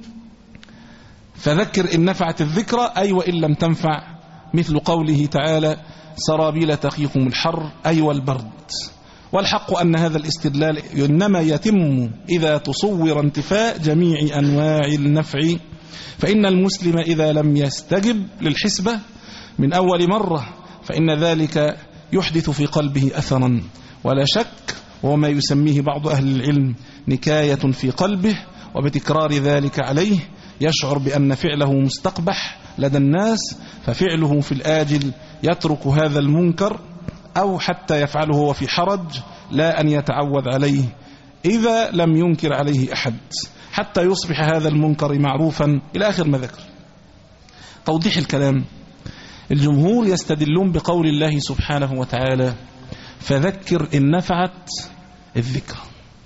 فذكر إن نفعت الذكرى أي وإن لم تنفع مثل قوله تعالى سرابيل تقيكم الحر أي والبرد والحق أن هذا الاستدلال إنما يتم إذا تصور انتفاء جميع أنواع النفع فإن المسلم إذا لم يستجب للحسبة من أول مرة فإن ذلك يحدث في قلبه أثرا ولا شك وهو ما يسميه بعض أهل العلم نكاية في قلبه وبتكرار ذلك عليه يشعر بأن فعله مستقبح لدى الناس ففعله في الآجل يترك هذا المنكر أو حتى يفعله هو في حرج لا أن يتعود عليه إذا لم ينكر عليه أحد حتى يصبح هذا المنكر معروفا إلى آخر ما ذكر توضيح الكلام الجمهور يستدلون بقول الله سبحانه وتعالى فذكر إن نفعت الذكر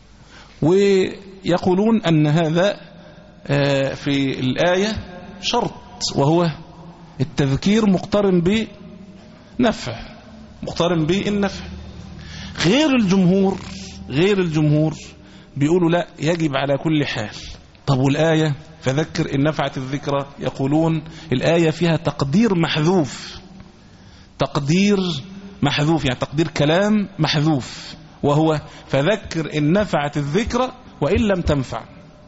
ويقولون أن هذا في الآية شرط وهو التذكير مقترن بنفع مقترن بالنفع غير الجمهور غير الجمهور بيقولوا لا يجب على كل حال طب والآية فذكر إن نفعت الذكرى يقولون الآية فيها تقدير محذوف تقدير محذوف يعني تقدير كلام محذوف وهو فذكر إن نفعت الذكرى وإن لم تنفع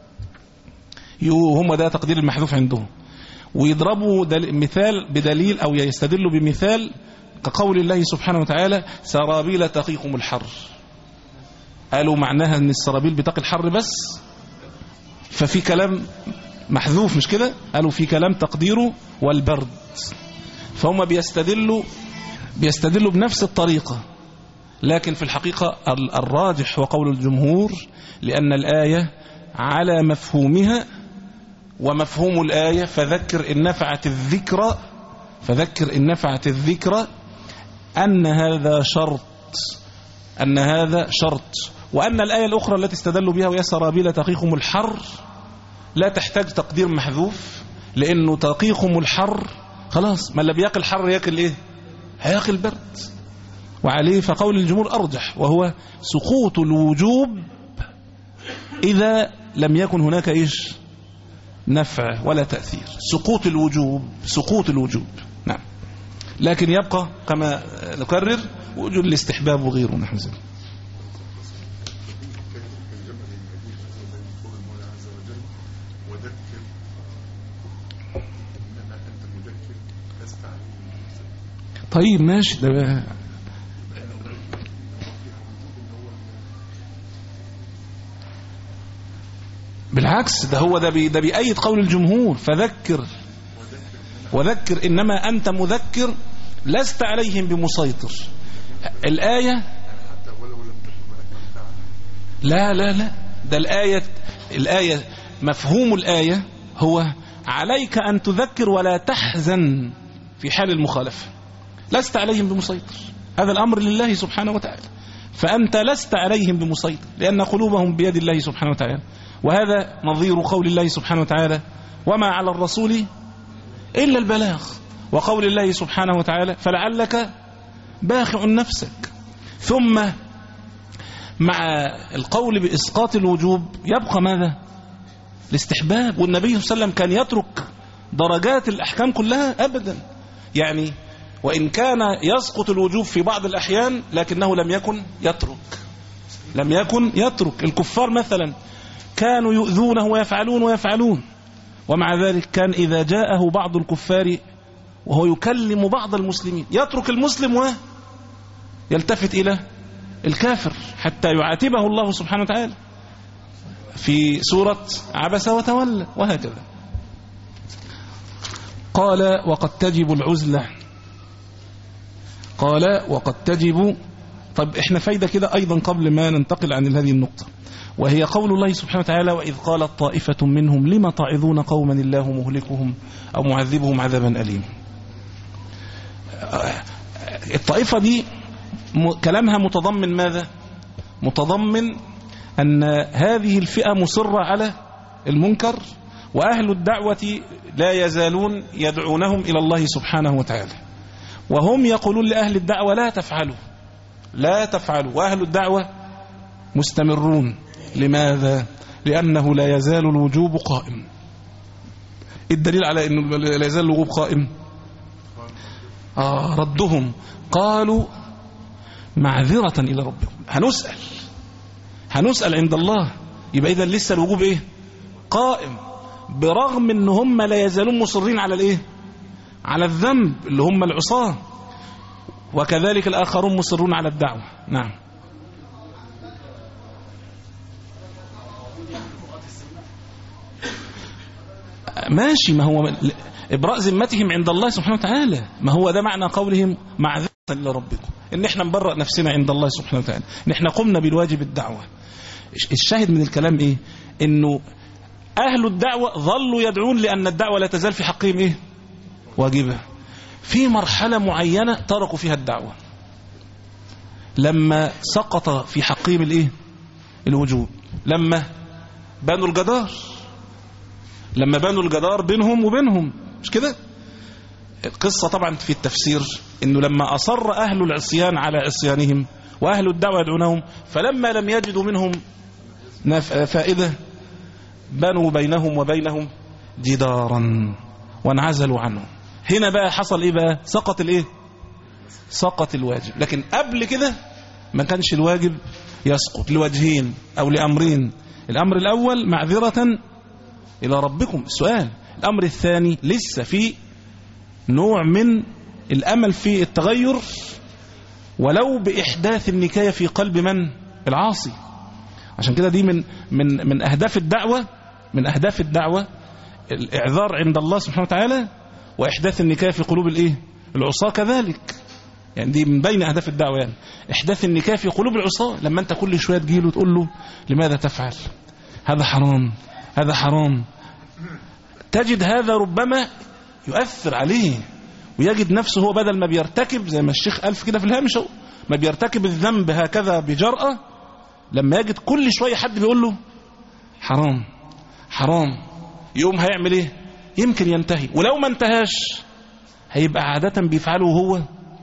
هم ده تقدير المحذوف عندهم ويضربوا مثال بدليل أو يستدلوا بمثال كقول الله سبحانه وتعالى سرابيل تقيكم الحر قالوا معناها ان السرابيل بتقي الحر بس ففي كلام محذوف مش كده قالوا في كلام تقديره والبرد فهم بيستدلوا بيستدلوا بنفس الطريقة لكن في الحقيقة الراجح وقول الجمهور لأن الآية على مفهومها ومفهوم الآية فذكر إن نفعت الذكرى فذكر إن نفعت الذكرى أن هذا شرط أن هذا شرط وأن الآية الأخرى التي استدلوا بها وهي سرابيل تقيكم الحر لا تحتاج تقدير محذوف لأنه تقيكم الحر خلاص ما اللي بياكل الحر ياكل إيه هياكل برد وعليه فقول الجمهور أرجح وهو سقوط الوجوب إذا لم يكن هناك إيش نفع ولا تأثير سقوط الوجوب سقوط الوجوب نعم لكن يبقى كما نكرر وجود الاستحباب وغيره نحن ذلك طيب ماشي ده بقى. بالعكس ده هو ده بي ده بيأيد قول الجمهور فذكر وذكر إنما أنت مذكر لست عليهم بمسيطر الآية لا لا لا ده الآية الآية مفهوم الآية هو عليك أن تذكر ولا تحزن في حال المخالفة لست عليهم بمسيطر هذا الأمر لله سبحانه وتعالى فأنت لست عليهم بمسيطر لأن قلوبهم بيد الله سبحانه وتعالى وهذا نظير قول الله سبحانه وتعالى وما على الرسول إلا البلاغ وقول الله سبحانه وتعالى فلعلك باخع نفسك ثم مع القول بإسقاط الوجوب يبقى ماذا الاستحباب والنبي صلى الله عليه وسلم كان يترك درجات الأحكام كلها أبدا يعني وإن كان يسقط الوجوب في بعض الأحيان لكنه لم يكن يترك لم يكن يترك الكفار مثلا كانوا يؤذونه ويفعلون ويفعلون ومع ذلك كان إذا جاءه بعض الكفار وهو يكلم بعض المسلمين يترك المسلم ويلتفت إلى الكافر حتى يعاتبه الله سبحانه وتعالى في سورة عبس وتولى وهكذا قال وقد تجب العزلة قال وقد تجب طب احنا فايدة كده أيضا قبل ما ننتقل عن هذه النقطة وهي قول الله سبحانه وتعالى وإذ قالت طائفة منهم لم تعظون قوما الله مهلكهم أو معذبهم عذابا أليما الطائفة دي م- كلامها متضمن ماذا متضمن أن هذه الفئة مصرة على المنكر وأهل الدعوة لا يزالون يدعونهم إلى الله سبحانه وتعالى وهم يقولون لأهل الدعوة لا تفعلوا لا تفعلوا وأهل الدعوة مستمرون لماذا؟ لأنه لا يزال الوجوب قائم الدليل على أنه لا يزال الوجوب قائم آه ردهم قالوا معذرة إلى ربكم هنسأل هنسأل عند الله يبقى إذا لسه الوجوب إيه قائم برغم ان هم لا يزالون مصرين على الايه على الذنب اللي هم العصاة وكذلك الآخرون مصرون على الدعوة نعم ماشي ما هو إبراء ذمتهم عند الله سبحانه وتعالى ما هو ده معنى قولهم معذرة إلى ربكم إن إحنا نبرأ نفسنا عند الله سبحانه وتعالى إن إحنا قمنا بالواجب الدعوة الشاهد من الكلام إيه إنه أهل الدعوة ظلوا يدعون لأن الدعوة لا تزال في حقهم إيه واجبة في مرحلة معينة تركوا فيها الدعوة لما سقط في حقهم الإيه الوجوب لما بنوا الجدار لما بنوا الجدار بينهم وبينهم مش كده القصة طبعا في التفسير انه لما اصر اهل العصيان على عصيانهم واهل الدعوة يدعونهم فلما لم يجدوا منهم فائدة بنوا بينهم وبينهم جدارا وانعزلوا عنه هنا بقى حصل ايه بقى سقط الايه سقط الواجب لكن قبل كده ما كانش الواجب يسقط لوجهين او لامرين الامر الاول معذرة الى ربكم السؤال الامر الثاني لسه في نوع من الامل في التغير ولو باحداث النكايه في قلب من العاصي عشان كده دي من من من اهداف الدعوه من اهداف الدعوه الاعذار عند الله سبحانه وتعالى واحداث النكايه في قلوب الايه العصاه كذلك يعني دي من بين اهداف الدعوه يعني احداث النكايه في قلوب العصاه لما انت كل شويه تجيله وتقول له لماذا تفعل هذا حرام هذا حرام تجد هذا ربما يؤثر عليه ويجد نفسه هو بدل ما بيرتكب زي ما الشيخ ألف كده في الهامش هو ما بيرتكب الذنب هكذا بجرأة لما يجد كل شوية حد بيقول له حرام حرام يوم هيعمل ايه يمكن ينتهي ولو ما انتهاش هيبقى عادة بيفعله هو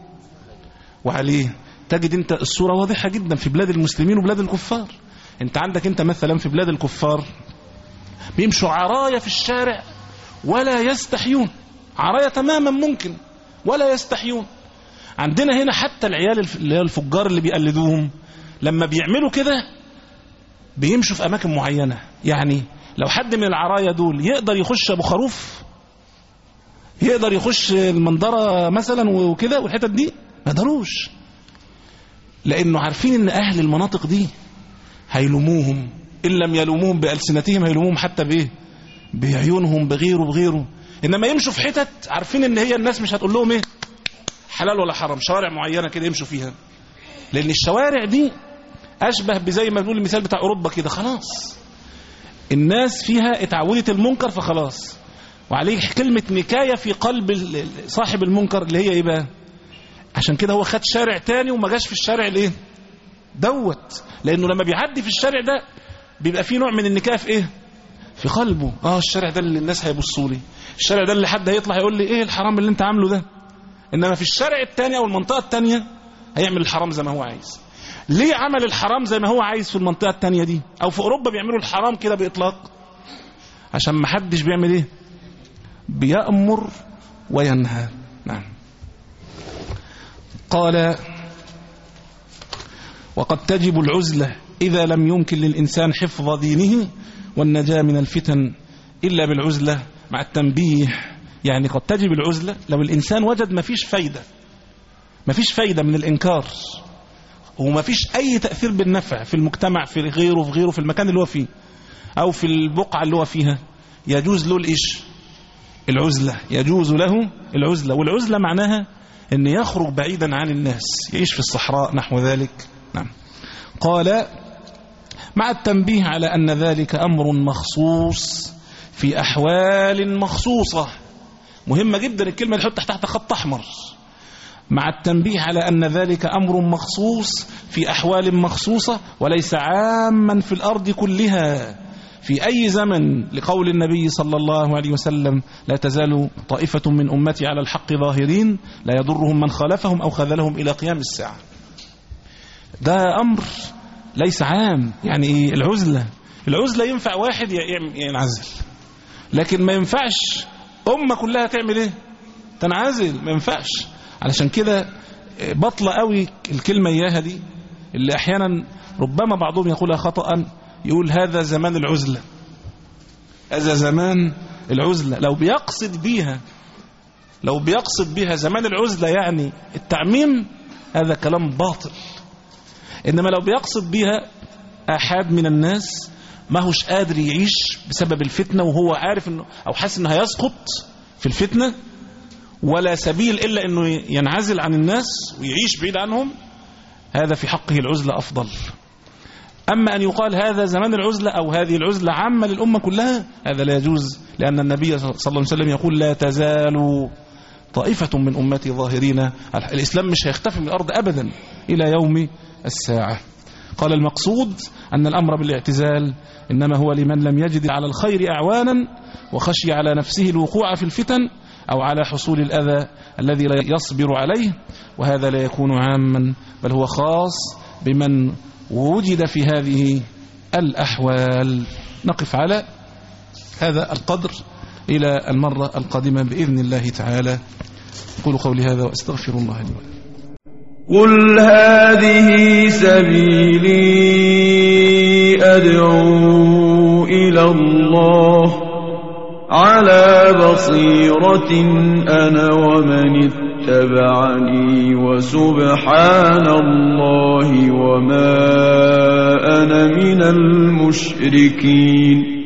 وعليه تجد انت الصورة واضحة جدا في بلاد المسلمين وبلاد الكفار انت عندك انت مثلا في بلاد الكفار بيمشوا عراية في الشارع ولا يستحيون عراية تماما ممكن ولا يستحيون عندنا هنا حتى العيال اللي هي الفجار اللي بيقلدوهم لما بيعملوا كده بيمشوا في أماكن معينة يعني لو حد من العراية دول يقدر يخش أبو خروف يقدر يخش المنظرة مثلا وكده والحتت دي ما يقدروش لأنه عارفين إن أهل المناطق دي هيلوموهم إن لم يلوموهم بألسنتهم هيلوموهم حتى بإيه بعيونهم بغيره بغيره إنما يمشوا في حتت عارفين إن هي الناس مش هتقول لهم إيه حلال ولا حرام شوارع معينة كده يمشوا فيها لأن الشوارع دي أشبه بزي ما بنقول المثال بتاع أوروبا كده خلاص الناس فيها اتعودت المنكر فخلاص وعليه كلمة نكاية في قلب صاحب المنكر اللي هي إيه بقى عشان كده هو خد شارع تاني وما جاش في الشارع الايه دوت لأنه لما بيعدي في الشارع ده بيبقى فيه نوع من النكاية في إيه في قلبه اه الشارع ده اللي الناس هيبصوا لي الشارع ده اللي حد هيطلع يقول لي ايه الحرام اللي انت عامله ده انما في الشارع الثاني او المنطقه الثانيه هيعمل الحرام زي ما هو عايز ليه عمل الحرام زي ما هو عايز في المنطقه الثانيه دي او في اوروبا بيعملوا الحرام كده باطلاق عشان ما حدش بيعمل ايه بيأمر وينهى نعم قال وقد تجب العزلة إذا لم يمكن للإنسان حفظ دينه والنجاة من الفتن إلا بالعزلة مع التنبيه يعني قد تجب العزلة لو الإنسان وجد ما فيش فايدة ما فيش فايدة من الإنكار وما فيش أي تأثير بالنفع في المجتمع في غيره في غيره في المكان اللي هو فيه أو في البقعة اللي هو فيها يجوز له الإيش العزلة يجوز له العزلة والعزلة معناها أن يخرج بعيدا عن الناس يعيش في الصحراء نحو ذلك نعم قال مع التنبيه على أن ذلك أمر مخصوص في أحوال مخصوصة مهمة جدا الكلمة اللي تحت تحت خط أحمر مع التنبيه على أن ذلك أمر مخصوص في أحوال مخصوصة وليس عاما في الأرض كلها في أي زمن لقول النبي صلى الله عليه وسلم لا تزال طائفة من أمتي على الحق ظاهرين لا يضرهم من خالفهم أو خذلهم إلى قيام الساعة ده أمر ليس عام يعني إيه العزلة العزلة ينفع واحد ينعزل لكن ما ينفعش أمة كلها تعمل إيه تنعزل ما ينفعش علشان كده بطلة قوي الكلمة إياها دي اللي أحيانا ربما بعضهم يقولها خطأ يقول هذا زمان العزلة هذا زمان العزلة لو بيقصد بيها لو بيقصد بيها زمان العزلة يعني التعميم هذا كلام باطل إنما لو بيقصد بيها أحد من الناس ما هوش قادر يعيش بسبب الفتنة وهو عارف إنه أو حاسس إنه هيسقط في الفتنة ولا سبيل إلا أنه ينعزل عن الناس ويعيش بعيد عنهم هذا في حقه العزلة أفضل أما أن يقال هذا زمان العزلة أو هذه العزلة عامة للأمة كلها هذا لا يجوز لأن النبي صلى الله عليه وسلم يقول لا تزال طائفة من أمتي ظاهرين الإسلام مش هيختفي من الأرض أبدا إلى يوم الساعة قال المقصود أن الأمر بالاعتزال إنما هو لمن لم يجد على الخير أعوانا وخشي على نفسه الوقوع في الفتن أو على حصول الأذى الذي لا يصبر عليه وهذا لا يكون عاما بل هو خاص بمن وجد في هذه الأحوال نقف على هذا القدر إلى المرة القادمة بإذن الله تعالى قولوا قولي هذا وأستغفر الله لي قل هذه سبيلي أدعو إلى الله على بصيرة أنا ومن اتبعني وسبحان الله وما أنا من المشركين